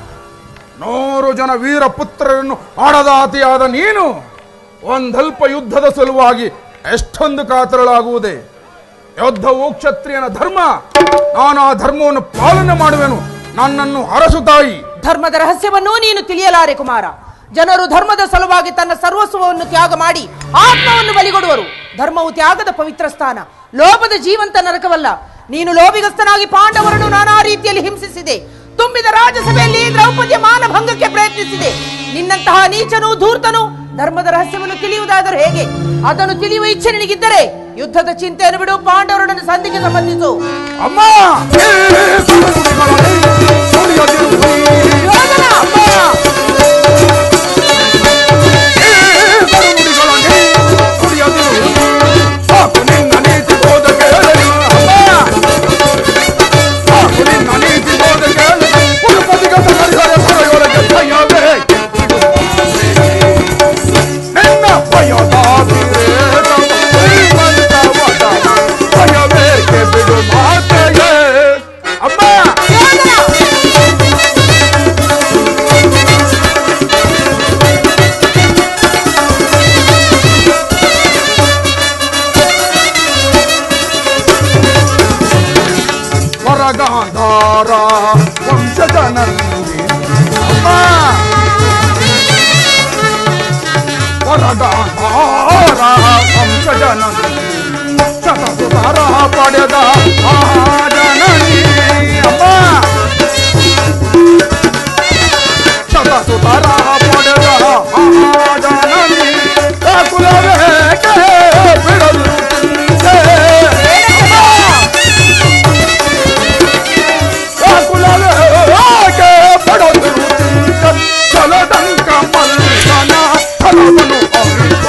ನೂರು ಜನ ವೀರ ಪುತ್ರರನ್ನು ಆಡದಾತಿಯಾದ ನೀನು ಒಂದಲ್ಪ ಯುದ್ಧದ ಸಲುವಾಗಿ ಎಷ್ಟೊಂದು ಕಾತರಳಾಗುವುದೇ ಯುದ್ಧವು ಕ್ಷತ್ರಿಯನ ಧರ್ಮ ನಾನು ಆ ಧರ್ಮವನ್ನು ಪಾಲನೆ ಮಾಡುವೆನು ನನ್ನನ್ನು ಹರಸು ತಾಯಿ ಧರ್ಮದ ರಹಸ್ಯವನ್ನೂ ನೀನು ತಿಳಿಯಲಾರೆ ಕುಮಾರ ಜನರು ಧರ್ಮದ ಸಲುವಾಗಿ ತನ್ನ ಸರ್ವಸ್ವವನ್ನು ತ್ಯಾಗ ಮಾಡಿ ಆತ್ಮವನ್ನು ಬಲಿಗೊಡುವರು ಧರ್ಮವು ತ್ಯಾಗದ ಪವಿತ್ರ ಸ್ಥಾನ ಲೋಭದ ಜೀವಂತ ನರಕವಲ್ಲ ನೀನು ಲೋಭಿಗಸ್ತನಾಗಿ ಪಾಂಡವರನ್ನು ನಾನಾ ರೀತಿಯಲ್ಲಿ ಹಿಂಸಿಸಿದೆ ತುಂಬಿದ ರಾಜಸಭೆಯಲ್ಲಿ ದ್ರೌಪದಿಯ ಮಾನಭಂಗಕ್ಕೆ ಪ್ರಯತ್ನಿಸಿದೆ ನಿನ್ನಂತಹ ನೀಚನು ಧೂರ್ತನು ಧರ್ಮದ ರಹಸ್ಯವನ್ನು ತಿಳಿಯುವುದಾದರೂ ಹೇಗೆ ಅದನ್ನು ತಿಳಿಯುವ ಇಚ್ಛೆ ನಿನಗಿದ್ದರೆ ಯುದ್ಧದ ಚಿಂತೆಯನ್ನು ಬಿಡು ಪಾಂಡವರೊಡನೆ ಸಂಧಿಗೆ ಸಂಬಂಧಿಸು ಅಮ್ಮ ಏ ಸುಡುಗುಡಿಗಳಲ್ಲಿ ಸುಳಿಯದಿರುವಿ. ಯೋಧನ! ಏ ಸುಡುಗುಡಿಗಳಲ್ಲಿ ಸುಳಿಯದಿರುವಿ. ಸಾಕು ನಿನ್ನ ನೀತಿ ಬೋಧ ಕೇಳಲು ಅಮ್ಮ. ಸಾಕು ನಿನ್ನ ನೀತಿ ಬೋಧ ಕೇಳಲು ಉಡುಪದಿಗ ಸಹರಿಹರ ಪೊರೆಯೊಳಗೆ ಭಯವೇ ನಿನ್ನ ಭಯದ ವಿವೇಕವ ಶ್ರೀಮಂತವದ ಭಯವೇ ವರಗಾಂಧಾರ ವಂಶಜ ನಂದಿ ಅಮ್ಮ ವರಗಾಂಧಾರ ವಂಶಜ ನಂದಿ ಶತಸುತರ ಪಡೆದ ಮಹಾಜನನಿ ಅಮ್ಮ ಶತಸುತರ ಪಡೆದ ಮಹಾಜನನಿ ಕುಲವೇಕೆ ಬಿಡಲು ಚಿಂತೆ ಕುಲವೇಕೆ ಬಿಡಲು ಚಿಂತೆ ಚಲದಂಕ ಮಲ್ಲನ ಫಲವನ್ನು ಅರಿತು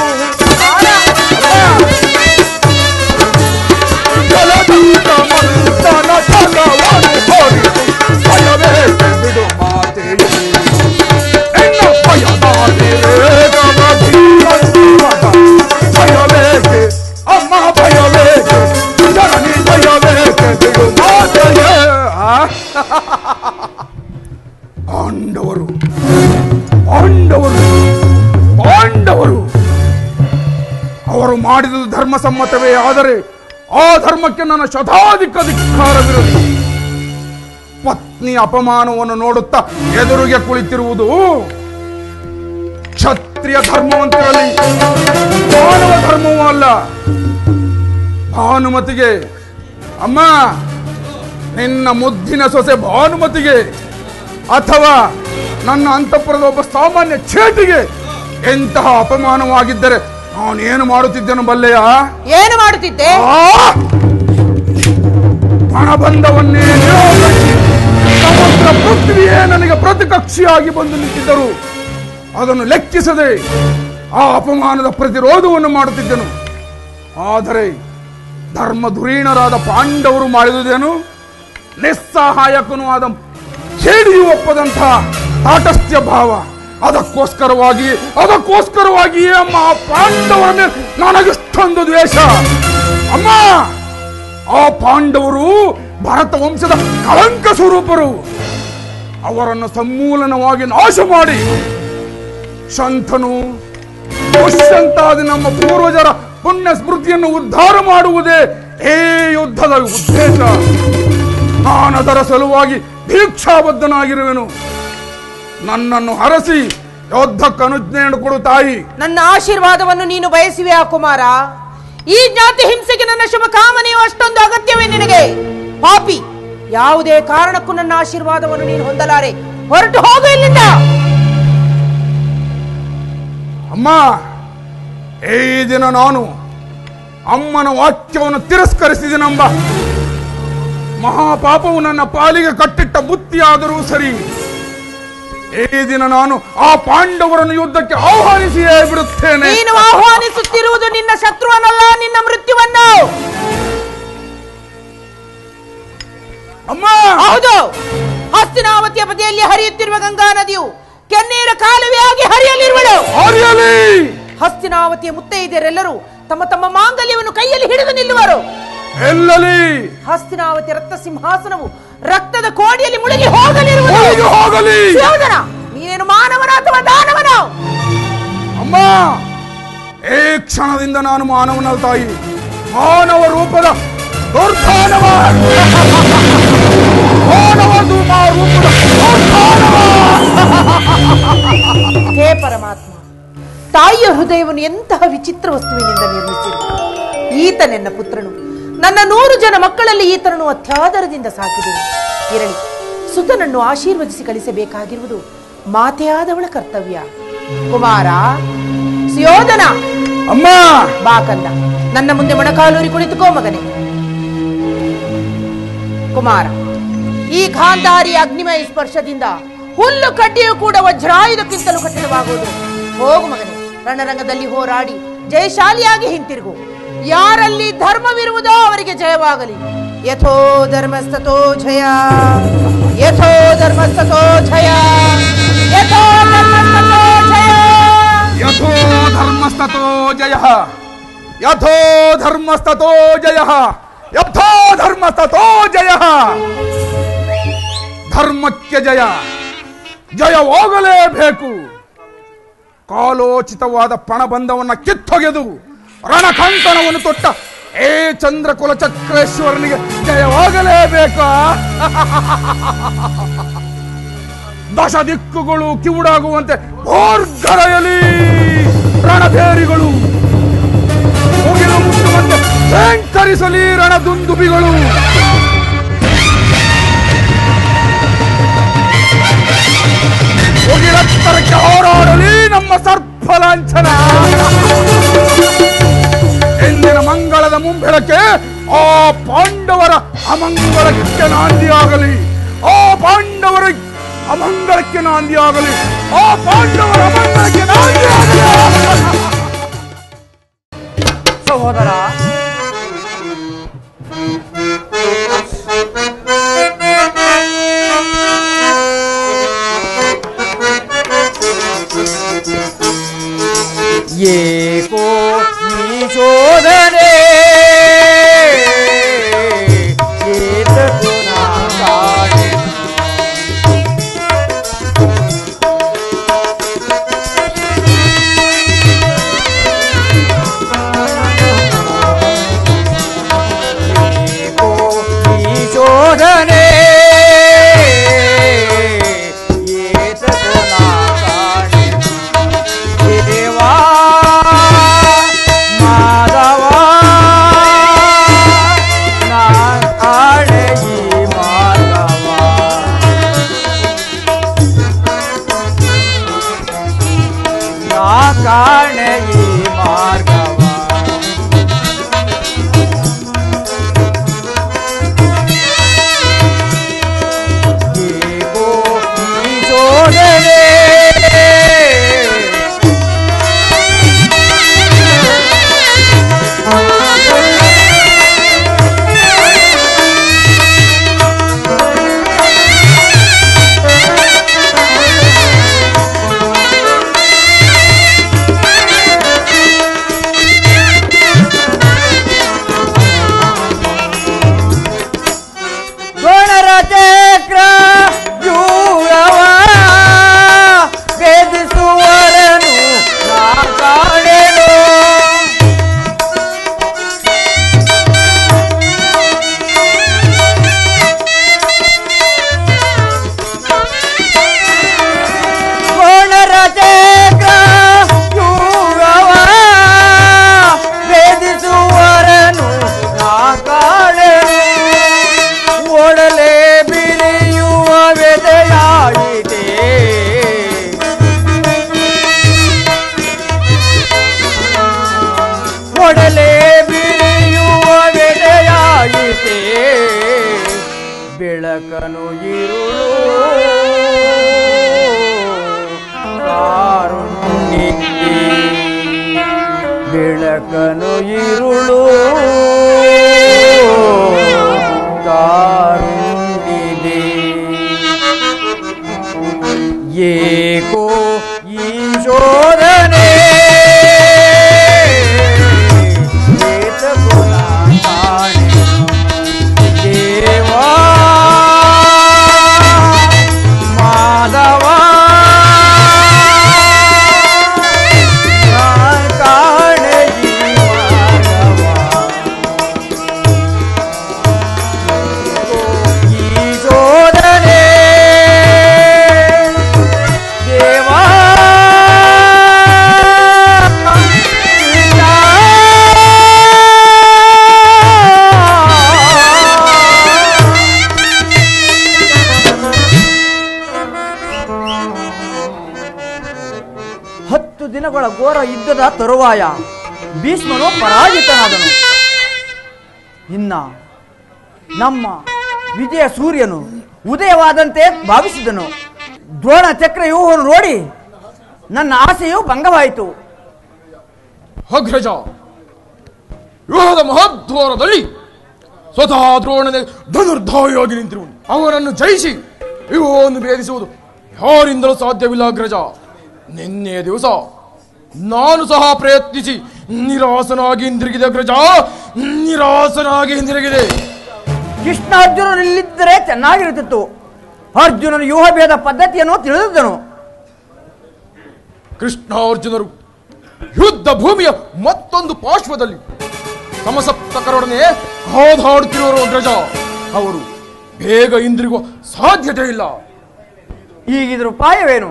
ಜಲದಂಕ ಮಲ್ಲನ ಫಲವನ್ನು ಅರಿತು ಭಯವೇಕೆ ಬಿಡು ಮಾತೆಯು ಎನ್ನ ಭಯದಾದಿರೇಗವ ಧೀರತ್ವದ ಭಯವೇಕೆ ಅಮ್ಮ ಭಯವೇಕೆ ಜನನಿ ಭಯವೇಕೆ ಬಿಡು ಮಾತೆಯೇ ಆ? ಪಾಂಡವರು ಪಾಂಡವರು ಪಾಂಡವರು ಅವರು ಮಾಡಿದುದು ಧರ್ಮಸಮ್ಮತವೇ ಆದರೆ ಆ ಧರ್ಮಕ್ಕೆ ನನ್ನ ಶತಾಧಿಕ ಧಿಕ್ಕಾರವಿರಲಿ ಪತ್ನಿ ಅಪಮಾನವನ್ನು ನೋಡುತ್ತಾ ಎದುರಿಗೆ ಕುಳಿತಿರುವುದು ಕ್ಷತ್ರಿಯ ಧರ್ಮವಂತರಲ್ಲಿ ಮಾನವ ಧರ್ಮವೂ ಅಲ್ಲ ಭಾನುಮತಿಗೆ ಅಮ್ಮ ನಿನ್ನ ಮುದ್ದಿನ ಸೊಸೆ ಭಾನುಮತಿಗೆ ಅಥವಾ ನನ್ನ ಅಂತಃಪುರದ ಒಬ್ಬ ಸಾಮಾನ್ಯ ಛೇಟಿಗೆ ಎಂತಹ ಅಪಮಾನವಾಗಿದ್ದರೆ ನಾನೇನು ಮಾಡುತ್ತಿದ್ದೆನು ಬಲ್ಲೆಯ ಏನು ಮಾಡುತ್ತಿದ್ದೆ ಹಣಬಂಧವನ್ನೇ ನಿರಾಕರಿಸಿ ಸಮಗ್ರ ಪೃಥ್ವಿಯೇ ನನಗೆ ಪ್ರತಿಕಕ್ಷಿಯಾಗಿ ಬಂದು ನಿಂತಿದ್ದರು ಅದನ್ನು ಲೆಕ್ಕಿಸದೆ ಆ ಅಪಮಾನದ ಪ್ರತಿರೋಧವನ್ನು ಮಾಡುತ್ತಿದ್ದೆನು ಆದರೆ ಧರ್ಮ ಧುರೀಣರಾದ ಪಾಂಡವರು ಮಾಡಿದುದೇನು ನಿಸ್ಸಹಾಯಕನೂ ಆದ ಹೇಡಿಯು ಒಪ್ಪದಂತಹ ತಾಟಸ್ಥ್ಯ ಭಾವ ಅದಕ್ಕೋಸ್ಕರವಾಗಿ ಅದಕ್ಕೋಸ್ಕರವಾಗಿಯೇ ಅಮ್ಮ ಆ ಪಾಂಡವರ ಮೇಲೆ ನನಗಿಷ್ಟೊಂದು ದ್ವೇಷ ಅಮ್ಮ ಆ ಪಾಂಡವರು ಭರತ ವಂಶದ ಕಳಂಕ ಸ್ವರೂಪರು ಅವರನ್ನು ಸಮೂಲನವಾಗಿ ನಾಶ ಮಾಡಿ ಶಂತನು ದುಷ್ಯಂತಾದ ನಮ್ಮ ಪೂರ್ವಜರ ಪುಣ್ಯ ಸ್ಮೃತಿಯನ್ನು ಉದ್ಧಾರ ಮಾಡುವುದೇ ಈ ಯುದ್ಧದ ಉದ್ದೇಶ ನಾನದರ ಸಲುವಾಗಿ ದೀಕ್ಷಾಬದ್ಧನಾಗಿರುವೆನು ನನ್ನನ್ನು ಹರಸಿ ಯುದ್ಧಕ್ಕೆ ಅನುಜ್ಞೆಯನ್ನು ಕೊಡು ತಾಯಿ ನನ್ನ ಆಶೀರ್ವಾದವನ್ನು ನೀನು ಬಯಸಿವೆ ಆ ಕುಮಾರ ಈ ಜ್ಞಾತಿ ಹಿಂಸೆಗೆ ನನ್ನ ಶುಭ ಕಾಮನೆಯು ಅಷ್ಟೊಂದು ಅಗತ್ಯವೇ ನಿನಗೆ ಪಾಪಿ ಯಾವುದೇ ಕಾರಣಕ್ಕೂ ನನ್ನ ಆಶೀರ್ವಾದವನ್ನು ನೀನು ಹೊಂದಲಾರೆ ಹೊರಟು ಹೋಗು ಇಲ್ಲಿಂದ ಅಮ್ಮ ಈ ದಿನ ನಾನು ಅಮ್ಮನ ವಾಕ್ಯವನ್ನು ತಿರಸ್ಕರಿಸಿದೆನೆಂಬ ಮಹಾಪಾಪವು ನನ್ನ ಪಾಲಿಗೆ ಕಟ್ಟಿಟ್ಟ ಬುತ್ತಿಯಾದರೂ ಸರಿ ಈ ದಿನ ನಾನು ಆ ಪಾಂಡವರನ್ನು ಯುದ್ಧಕ್ಕೆ ಆಹ್ವಾನಿಸಿಯೇ ಬಿಡುತ್ತೇನೆ ನೀನು ಆಹ್ವಾನಿಸುತ್ತಿರುವುದು ನಿನ್ನ ಶತ್ರುವನ್ನಲ್ಲ ನಿನ್ನ ಮೃತ್ಯುವನ್ನು ಅಮ್ಮ ಹೌದು ಹಸ್ತಿನಾವತಿಯ ಬದಿಯಲ್ಲಿ ಹರಿಯುತ್ತಿರುವ ಗಂಗಾ ನದಿಯು ಕೆನ್ನೀರ ಕಾಲುವೆಯಾಗಿ ಹರಿಯಲಿರುವಳು ಆರ್ಯಲಿ ಹಸ್ತಿನಾವತಿಯ ಮುತ್ತೈದೆಯರೆಲ್ಲರೂ ತಮ್ಮ ತಮ್ಮ ಮಾಂಗಲ್ಯವನ್ನು ಕೈಯಲ್ಲಿ ಹಿಡಿದು ನಿಲ್ಲುವರು ಎಲ್ಲಲಿ ಹಸ್ತಿನಾವತಿ ರಕ್ತ ಸಿಂಹಾಸನವು ರಕ್ತದ ಕೋಡಿಯಲ್ಲಿ ಮುಳುಗಿ ಹೋಗಲಿರುವುದು ಒಳಗೆ ಹೋಗಲಿ ಸುಯೋಧನ ನೀನೇನು ಮಾನವನ ಅಥವಾ ದಾನವನ ಅಮ್ಮ ಈ ಕ್ಷಣದಿಂದ ನಾನು ಮಾನವನಲ್ಲ ತಾಯಿ ಮಾನವ ರೂಪದ ದುರ್ಧಾನವ ಮಾನವ ಧೂಮ ರೂಪದ ದುರ್ಧಾನವ ಹೇ ಪರಮಾತ್ಮ ತಾಯಿಯ ಹೃದಯವನ್ನು ಎಂತಹ ವಿಚಿತ್ರ ವಸ್ತುವಿನಿಂದ ನಿರ್ಮಿಸಿರು ಈತ ನನ್ನ ಪುತ್ರನು ನನ್ನ ನೂರು ಜನ ಮಕ್ಕಳಲ್ಲಿ ಈತನನ್ನು ಅತ್ಯಾದರದಿಂದ ಸಾಕಿದೆನು ಇರಲಿ ಸುತನನ್ನು ಆಶೀರ್ವದಿಸಿ ಕಳಿಸಬೇಕಾಗಿರುವುದು ಮಾತೆಯಾದವಳ ಕರ್ತವ್ಯ ಕುಮಾರ ಸುಯೋಧನ ಅಮ್ಮ ಬಾ ಕಂದ ನನ್ನ ಮುಂದೆ ಮೊಣಕಾಲೂರಿ ಕುಳಿತುಕೋ ಮಗನೇ ಕುಮಾರ ಈ ಗಾಂಧಾರಿಯ ಅಗ್ನಿಮಯ ಸ್ಪರ್ಶದಿಂದ ಹುಲ್ಲು ಕಡ್ಡಿಯು ಕೂಡ ವಜ್ರಾಯುಧಕ್ಕಿಂತಲೂ ಕಠಿಣವಾಗುವುದು ಹೋಗು ಮಗನೇ ರಣರಂಗದಲ್ಲಿ ಹೋರಾಡಿ ಜಯಶಾಲಿಯಾಗಿ ಹಿಂತಿರುಗು ಯಾರಲ್ಲಿ ಧರ್ಮವಿರುವುದೋ ಅವರಿಗೆ ಜಯವಾಗಲಿ ಯಥೋ ಧರ್ಮಸ್ತಥೋ ಜಯ ಯಥೋ ಧರ್ಮಸ್ತಥೋ ಜಯ ಯಥೋ ಧರ್ಮಸ್ತಥೋ ಜಯ ಯಥೋ ಧರ್ಮಸ್ತತೋ ಜಯ ಯಥೋ ಧರ್ಮಸ್ತತೋ ಜಯ ಯಥೋ ಧರ್ಮಸ್ತತೋ ಜಯ ಧರ್ಮಕ್ಕೆ ಜಯ ಜಯವಾಗಲೇಬೇಕು ಕಾಲೋಚಿತವಾದ ಪಣಬಂಧವನ್ನ ಕಿತ್ತೊಗೆದು ರಣಕಂಕಣವನ್ನು ತೊಟ್ಟ ಏ ಚಂದ್ರ ಕುಲಚಕ್ರೇಶ್ವರನಿಗೆ ಜಯವಾಗಲೇಬೇಕಾ ದಶ ದಿಕ್ಕುಗಳು ಕಿವುಡಾಗುವಂತೆ ಭೋರ್ಗರೆಯಲಿ ರಣಭೇರಿಗಳು ಮುಗಿಲು ಮುಟ್ಟುವಂತೆ ಶೇಂಕರಿಸಲಿ ರಣದುಂದುಬಿಗಳು ಮುಗಿಲೆತ್ತರಕ್ಕೆ ಹೋರಾಡಲಿ ನಮ್ಮ ಸರ್ಪಲಾಂಛನ ಎಂದಿನ ಮಂಗಳದ ಮುಂಬೆಳಕೆ ಆ ಪಾಂಡವರ ಅಮಂಗಳಕ್ಕೆ ನಾಂದಿಯಾಗಲಿ ಆ ಪಾಂಡವರ ಅಮಂಗಳಕ್ಕೆ ನಾಂದಿಯಾಗಲಿ ಆ ಪಾಂಡವರ ಅಮಂಗಳಕ್ಕೆ ನಾಂದಿಯಾಗಲಿ ಸಹೋದರ ಏಕೋ ಈ ಶೋಧನೆ ಏತಕ್ಕೂ ನಾ ಕಾಣೆ. ಏಕೋ ಈ ಶೋಧನೆ ಏತಕ್ಕೂ ನಾ ಕಾಣೆ. ದೇವಾ ಮಾಧವ ನಾ ಕಾಣೆ ಈ ಮಾಧವ ನಾ ಕಾಣೆ ಈ ಮಾರ್ಗವ ಏಕೋ ಈ ಶೋಧನೆ ಗಣರಚಕ್ರ ಯೂರವ ಭೇದಿಸುವರನು ನಾ ಕಾಣೆನು ಗಣರಚಕ್ರ ಯೂರವ ಭೇದಿಸುವರನು ನಾ ಕಾಣೆನು ಒಡಲೆ ಬಿರಿಯುವ ವ್ಯದೆಯಾಯಿತೆ ಒಡಲೆ ಬಿರಿಯುವ ವ್ಯದೆಯಾಯಿತೆ ಬೆಳಕನು ಇರುಳು ಕಾರುಣ್ಯಕ್ಕೆ ಬೆಳಕನು ಇರುಳು ಕಾರುಣ್ಯದೆ ಏಕೋ ಈ ಶೋಧನೆ ಏತಕೋ ನಾ ಕಾಣೆ ದೇವಾ ಮಾಧವ ನಾ ಕಾಣೆ ಈ ಮಾಧವ ಈ ಶೋಧನೆ ದೇವಾ ಹತ್ತು ದಿನಗಳ ಘೋರ ಯುದ್ಧದ ತರುವಾಯ ಭೀಷ್ಮನು ಪರಾಜಿತನಾದನು ಇನ್ನ ನಮ್ಮ ವಿಜಯ ಸೂರ್ಯನು ಉದಯವಾದಂತೆ ಭಾವಿಸಿದನು ದ್ರೋಣ ಚಕ್ರ ವ್ಯೂಹವನ್ನು ನೋಡಿ ನನ್ನ ಆಸೆಯು ಭಂಗವಾಯಿತು ಅಗ್ರಜ ವ್ಯೂಹದ ಮಹದ್ವಾರದಲ್ಲಿ ಸ್ವತಃ ದ್ರೋಣನೆ ಧನುರ್ಧಾವಿಯಾಗಿ ನಿಂತಿರುವನು ಅವನನ್ನು ಜಯಿಸಿ ವ್ಯೂಹವನ್ನು ಭೇದಿಸುವುದು ಯಾರಿಂದಲೂ ಸಾಧ್ಯವಿಲ್ಲ ಅಗ್ರಜ ನಿನ್ನೆ ದಿವಸ ನಾನು ಸಹ ಪ್ರಯತ್ನಿಸಿ ನಿರಾಸನಾಗಿ ಹಿಂದಿರುಗಿದೆ ಅಗ್ರಜ ನಿರಾಸನಾಗಿ ಹಿಂದಿರುಗಿದೆ ಕೃಷ್ಣಾರ್ಜುನನು ಇಲ್ಲಿದ್ದರೆ ಚೆನ್ನಾಗಿರುತ್ತಿತ್ತು ಅರ್ಜುನನು ವ್ಯೂಹ ಭೇದ ಪದ್ಧತಿಯನ್ನು ತಿಳಿದಿದ್ದನು ಕೃಷ್ಣಾರ್ಜುನರು ಯುದ್ಧ ಭೂಮಿಯ ಮತ್ತೊಂದು ಪಾರ್ಶ್ವದಲ್ಲಿ ಸಮಸಪ್ತಕರೊಡನೆ ಕಾದಾಡುತ್ತಿರುವರು ಅಗ್ರಜ ಅವರು ಬೇಗ ಇಂದ್ರಿಗೂ ಸಾಧ್ಯತೆ ಇಲ್ಲ ಈಗಿದ್ರ ಉಪಾಯವೇನು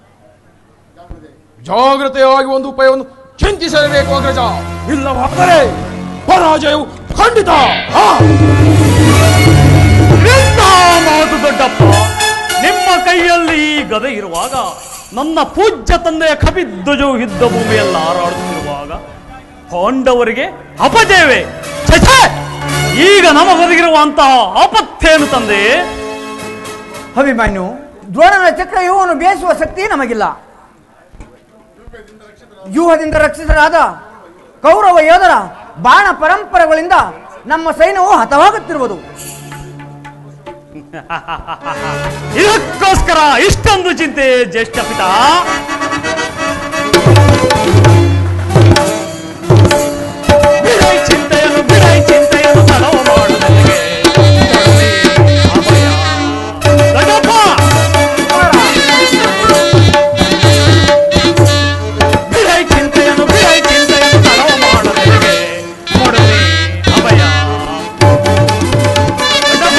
ಜಾಗ್ರತೆಯಾಗಿ ಒಂದು ಉಪಾಯವನ್ನು ಚಿಂತಿಸಲೇಬೇಕು ಅಗ್ರಜ ಇಲ್ಲವಾದರೆ ಪರಾಜಯವು ಖಂಡಿತ ಆ! ಎಂಥ ಮಾತು ದೊಡ್ಡಪ್ಪ ನಿಮ್ಮ ಕೈಯಲ್ಲಿ ಈ ಗದೆ ಇರುವಾಗ ನನ್ನ ಪೂಜ್ಯ ತಂದೆಯ ಕಪಿಧ್ವಜವು ಯುದ್ಧ ಭೂಮಿಯಲ್ಲಿ ಹಾರಾಡುತ್ತಿರುವಾಗ ಪಾಂಡವರಿಗೆ ಅಪಜಯವೇ ಛೆ, ಛೆ! ಈಗ ನಮಗೊದಗಿರುವಂತಹ ಆಪತ್ತೇನು ತಂದೆ ಅಭಿಮನ್ಯು ದ್ರೋಣನ ಚಕ್ರ ವ್ಯೂಹವನ್ನು ಬೇಯಿಸುವ ಶಕ್ತಿ ನಮಗಿಲ್ಲ ವ್ಯೂಹದಿಂದ ರಕ್ಷಿತರಾದ ಕೌರವ ಯೋಧರ ಬಾಣ ಪರಂಪರೆಗಳಿಂದ ನಮ್ಮ ಸೈನ್ಯವು ಹತವಾಗುತ್ತಿರುವುದು ಇದಕ್ಕೋಸ್ಕರ ಇಷ್ಟೊಂದು ಚಿಂತೆ ಜ್ಯೇಷ್ಠ ಪಿತಾ ಬಿಡೈ ಚಿಂತೆಯನ್ನು ಬಿಡೈ ಚಿಂತೆಯನ್ನು ತಡವು ಮಾಡುವುದಕ್ಕೆ ಕರುಣೆ, ಅಭಯ. ದೊಡ್ಡಪ್ಪ! ಬಿಡೈ ಚಿಂತೆಯನ್ನು ಬಿಡೈ ಚಿಂತೆಯನ್ನು ತಡವು ಮಾಡುವುದಕ್ಕೆ ಕೊಡುವೆ ಅಭಯ ದೊಡ್ಡಪ್ಪ!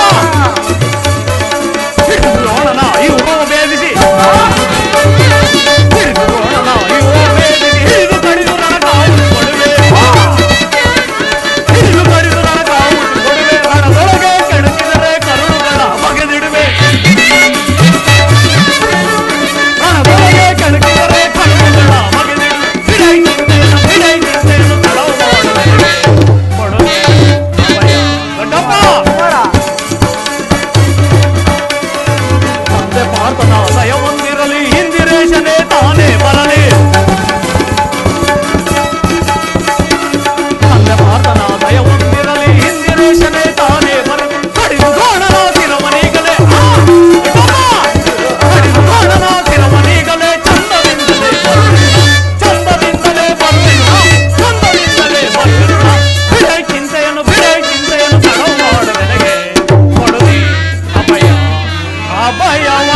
ದ್ರೋಣನ ಇವು ಭೇದಿಸಿ ದ್ರೋಣನ ಇವು ಭೇದಿಸಿ ಹಿಡಿದು ಕಡಿದು ನನ್ನ ಕಾವು ಕೊಡುವೆ ಹಿಡಿದು ಕಡಿದು ನನ್ನ ಕಾವು ಕೊಡುವೆ ರಣದೊಳಗೆ ಕೆಣಕಿದರೆ ಕರುಳುಗಳ ಬಗೆದಿಡುವೆ ರಣದೊಳಗೆ ಕೆಣಕಿದರೆ ಕರುಳುಗಳ ಬಗೆದಿಡುವೆ ಬಿಡೈ ಚಿಂತೆಯನ್ನು ಬಿಡೈ ಚಿಂತೆಯನ್ನು ತಡವು ಮಾಡುವೆ ಕೊಡುವೆ ಅಭಯ ದೊಡ್ಡಪ್ಪ ತಂದೆ ಪಾರ್ಥನ ದಯ ಹೊಂದಿರಲಿ ಇಂದಿರೇಶನೇ ತಾನೇ ಬರಲಿ ತಂದೆ ಪಾರ್ಥನ ದಯ ಹೊಂದಿರಲಿ ಇಂದಿರೇಶನೇ ತಾನೇ ಬರಲಿ ಕಡಿದು ಗೋಣನ ಸಿರಮನಿಗಲೇ ಆ! ಕಡಿದು ಗೋಣನ ಸಿರಮನಿಗಲೇ ಚಂದದಿಂದಲೇ ಬರುವಿನ ಚಂದದಿಂದಲೇ ಬರುವಿನ ಚಂದದಿಂದಲೇ ಬರುವಿನ ಬಿಡೈ ಚಿಂತೆಯನ್ನು ಬಿಡೈ ಚಿಂತೆಯನ್ನು ತಡವು ಮಾಡುವೆನಗೆ ಕೊಡುವಿ ಅಭಯ ಅಭಯವ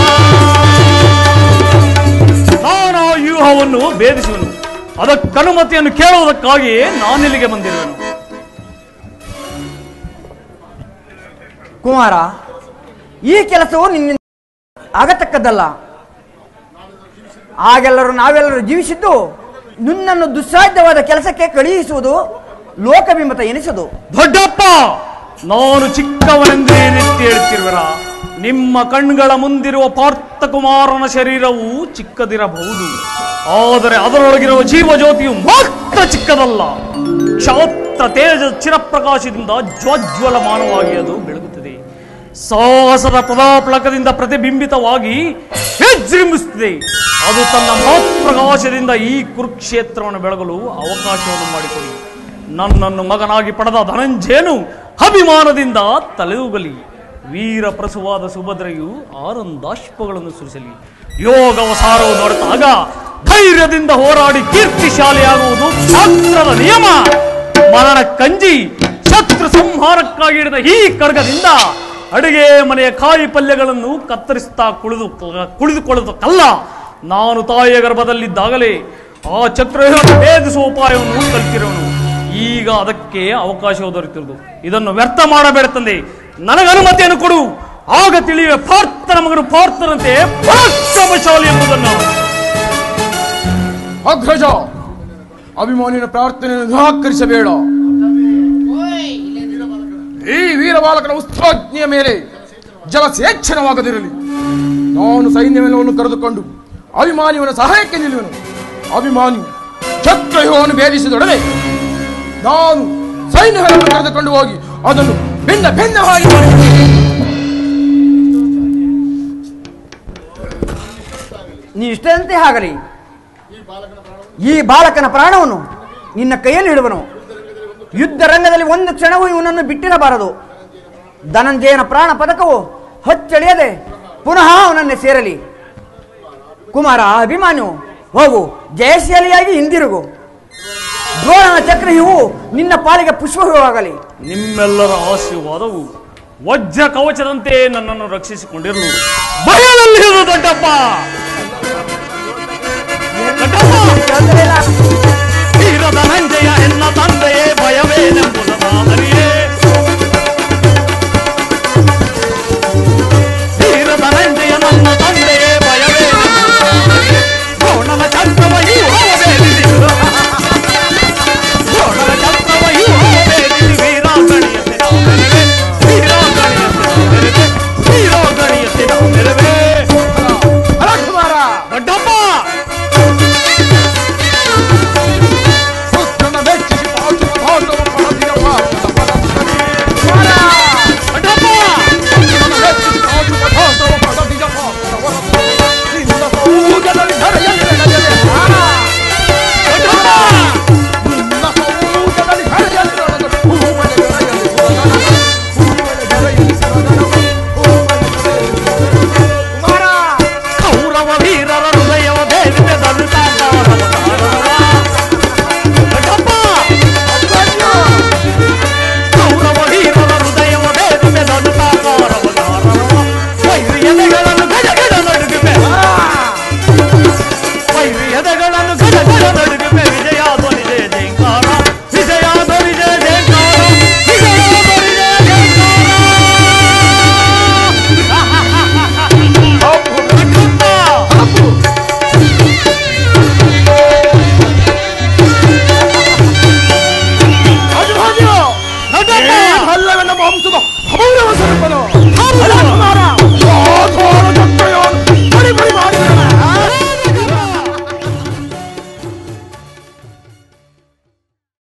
ನಾನು ಆ ವ್ಯೂಹವನ್ನು ಭೇದಿಸುವನು ಅದಕ್ಕನುಮತಿಯನ್ನು ಕೇಳುವುದಕ್ಕಾಗಿ ನಾನಿಲ್ಲಿಗೆ ಬಂದಿರುವೆನು ಕುಮಾರ ಈ ಕೆಲಸವು ನಿನ್ನ ಆಗತಕ್ಕದ್ದಲ್ಲ ಆಗೆಲ್ಲರೂ ನಾವೆಲ್ಲರೂ ಜೀವಿಸಿದ್ದು ನಿನ್ನನ್ನು ದುಸ್ಸಾಧ್ಯವಾದ ಕೆಲಸಕ್ಕೆ ಕಳುಹಿಸುವುದು ಲೋಕಬಿಂಬತ ಎನಿಸದು ದೊಡ್ಡಪ್ಪ ನಾನು ಚಿಕ್ಕವನೆಂದೇ ನಿತ್ಯ ಹೇಳ್ತಿರುವರ ನಿಮ್ಮ ಕಣ್ಗಳ ಮುಂದಿರುವ ಪಾರ್ಥಕುಮಾರನ ಶರೀರವು ಚಿಕ್ಕದಿರಬಹುದು ಆದರೆ ಅದರೊಳಗಿರುವ ಜೀವಜ್ಯೋತಿಯು ಮಾತ್ರ ಚಿಕ್ಕದಲ್ಲ ಕ್ಷಾತ್ರ ತೇಜ ಚಿರಪ್ರಕಾಶದಿಂದ ಜ್ವಾಜ್ವಲಮಾನವಾಗಿ ಅದು ಬೆಳಗುತ್ತದೆ ಸಾಹಸದ ಪದಾಪ್ಲಕದಿಂದ ಪ್ರತಿಬಿಂಬಿತವಾಗಿ ವಿಜೃಂಭಿಸುತ್ತದೆ ಅದು ತನ್ನ ಮಹತ್ಪ್ರಕಾಶದಿಂದ ಈ ಕುರುಕ್ಷೇತ್ರವನ್ನು ಬೆಳಗಲು ಅವಕಾಶವನ್ನು ಮಾಡಿಕೊಡಿ ನನ್ನನ್ನು ಮಗನಾಗಿ ಪಡೆದ ಧನಂಜಯನು ಅಭಿಮಾನದಿಂದ ತಲೆದೂಗಲಿ ವೀರ ಪ್ರಸುವಾದ ಸುಭದ್ರೆಯು ಆನಂದಾಶ್ಪಗಳನ್ನು ಸುರಿಸಲಿ ಯೋಗವಸಾರವು ನೋಡಿದಾಗ ಧೈರ್ಯದಿಂದ ಹೋರಾಡಿ ಕೀರ್ತಿಶಾಲಿಯಾಗುವುದು ಶಾಸ್ತ್ರದ ನಿಯಮ ಮರಣ ಕಂಜಿ ಶತ್ರು ಸಂಹಾರಕ್ಕಾಗಿ ಹಿಡಿದ ಈ ಖಡ್ಗದಿಂದ ಅಡುಗೆ ಮನೆಯ ಕಾಯಿ ಪಲ್ಯಗಳನ್ನು ಕತ್ತರಿಸುತ್ತಾ ಕುಳಿದು ಕುಳಿದುಕೊಳ್ಳುವುದಕ್ಕಲ್ಲ ನಾನು ತಾಯಿಯ ಗರ್ಭದಲ್ಲಿದ್ದಾಗಲೇ ಆ ಚಕ್ರವ್ಯೂಹವನ್ನು ಭೇದಿಸುವ ಉಪಾಯವನ್ನು ಕಲಿತಿರುವನು ಈಗ ಅದಕ್ಕೆ ಅವಕಾಶ ದೊರೆತಿರುವುದು ಇದನ್ನು ವ್ಯರ್ಥ ಮಾಡಬೇಡ ತಂದೆ ನನಗೆ ಅನುಮತಿಯನ್ನು ಕೊಡು ಆಗ ತಿಳಿಯುವೆ ಪಾರ್ಥನ ಮಗನು ಪಾರ್ಥನಂತೆ ಪರಾಕ್ರಮಶಾಲಿ ಎಂಬುದನ್ನು ಅಗ್ರಜ ಅಭಿಮಾನಿನ ಪ್ರಾರ್ಥನೆಯನ್ನು ನಿರಾಕರಿಸಬೇಡ ಈ ವೀರಬಾಲಕನ ಉತ್ಸಾಜ್ಞೆಯ ಮೇಲೆ ಜಲ ಸೇಚ್ಛನವಾಗದಿರಲಿ ನಾನು ಸೈನ್ಯವೆಲ್ಲವನ್ನು ಕರೆದುಕೊಂಡು ಅಭಿಮಾನಿಯವನ ಸಹಾಯಕ್ಕೆ ನಿಲ್ಲುವೆನು ಅಭಿಮಾನಿ ಚಕ್ರವ್ಯೂಹವನ್ನು ಭೇದಿಸಿದೊಡನೆ ನಾನು ಸೈನ್ಯಗಳನ್ನು ಕರೆದುಕೊಂಡು ಹೋಗಿ ಅದನ್ನು ಭಿನ್ನ ಭಿನ್ನವಾಗಿ ಮಾಡಿಬಿಡುವೆನು. ನೀ ಇಷ್ಟಂತೆ ಆಗಲಿ ಈ ಬಾಲಕನ ಪ್ರಾಣವನ್ನು ನಿನ್ನ ಕೈಯಲ್ಲಿ ಇಡುವನು ಯುದ್ಧ ರಂಗದಲ್ಲಿ ಒಂದು ಕ್ಷಣವೂ ಇವನನ್ನು ಬಿಟ್ಟಿರಬಾರದು ಧನಂಜಯನ ಪ್ರಾಣ ಪದಕವು ಹೊಚ್ಚಳಿಯದೆ ಪುನಃ ಅವನನ್ನೇ ಸೇರಲಿ ಕುಮಾರ ಅಭಿಮಾನ್ಯು ಹೋಗು ಜಯಶಾಲಿಯಾಗಿ ಹಿಂದಿರುಗು ದ್ರೋಣನ ಚಕ್ರಹ್ಯೂವು ನಿನ್ನ ಪಾಲಿಗೆ ಪುಷ್ಪವಾಗಲಿ ನಿಮ್ಮೆಲ್ಲರ ಆಶೀರ್ವಾದವು ವಜ್ರ ಕವಚದಂತೆ ನನ್ನನ್ನು ರಕ್ಷಿಸಿಕೊಂಡಿರಲು ಭಯದಲ್ಲಿ ಇರು ದೊಡ್ಡಪ್ಪ ದೊಡ್ಡಪ್ಪ! ವೀರ ವೀರ ಧನಂಜಯ ಎನ್ನ ತಂದೆಯೇ ಭಯವೇನೆಂಬುದವ ಅರಿಯೇ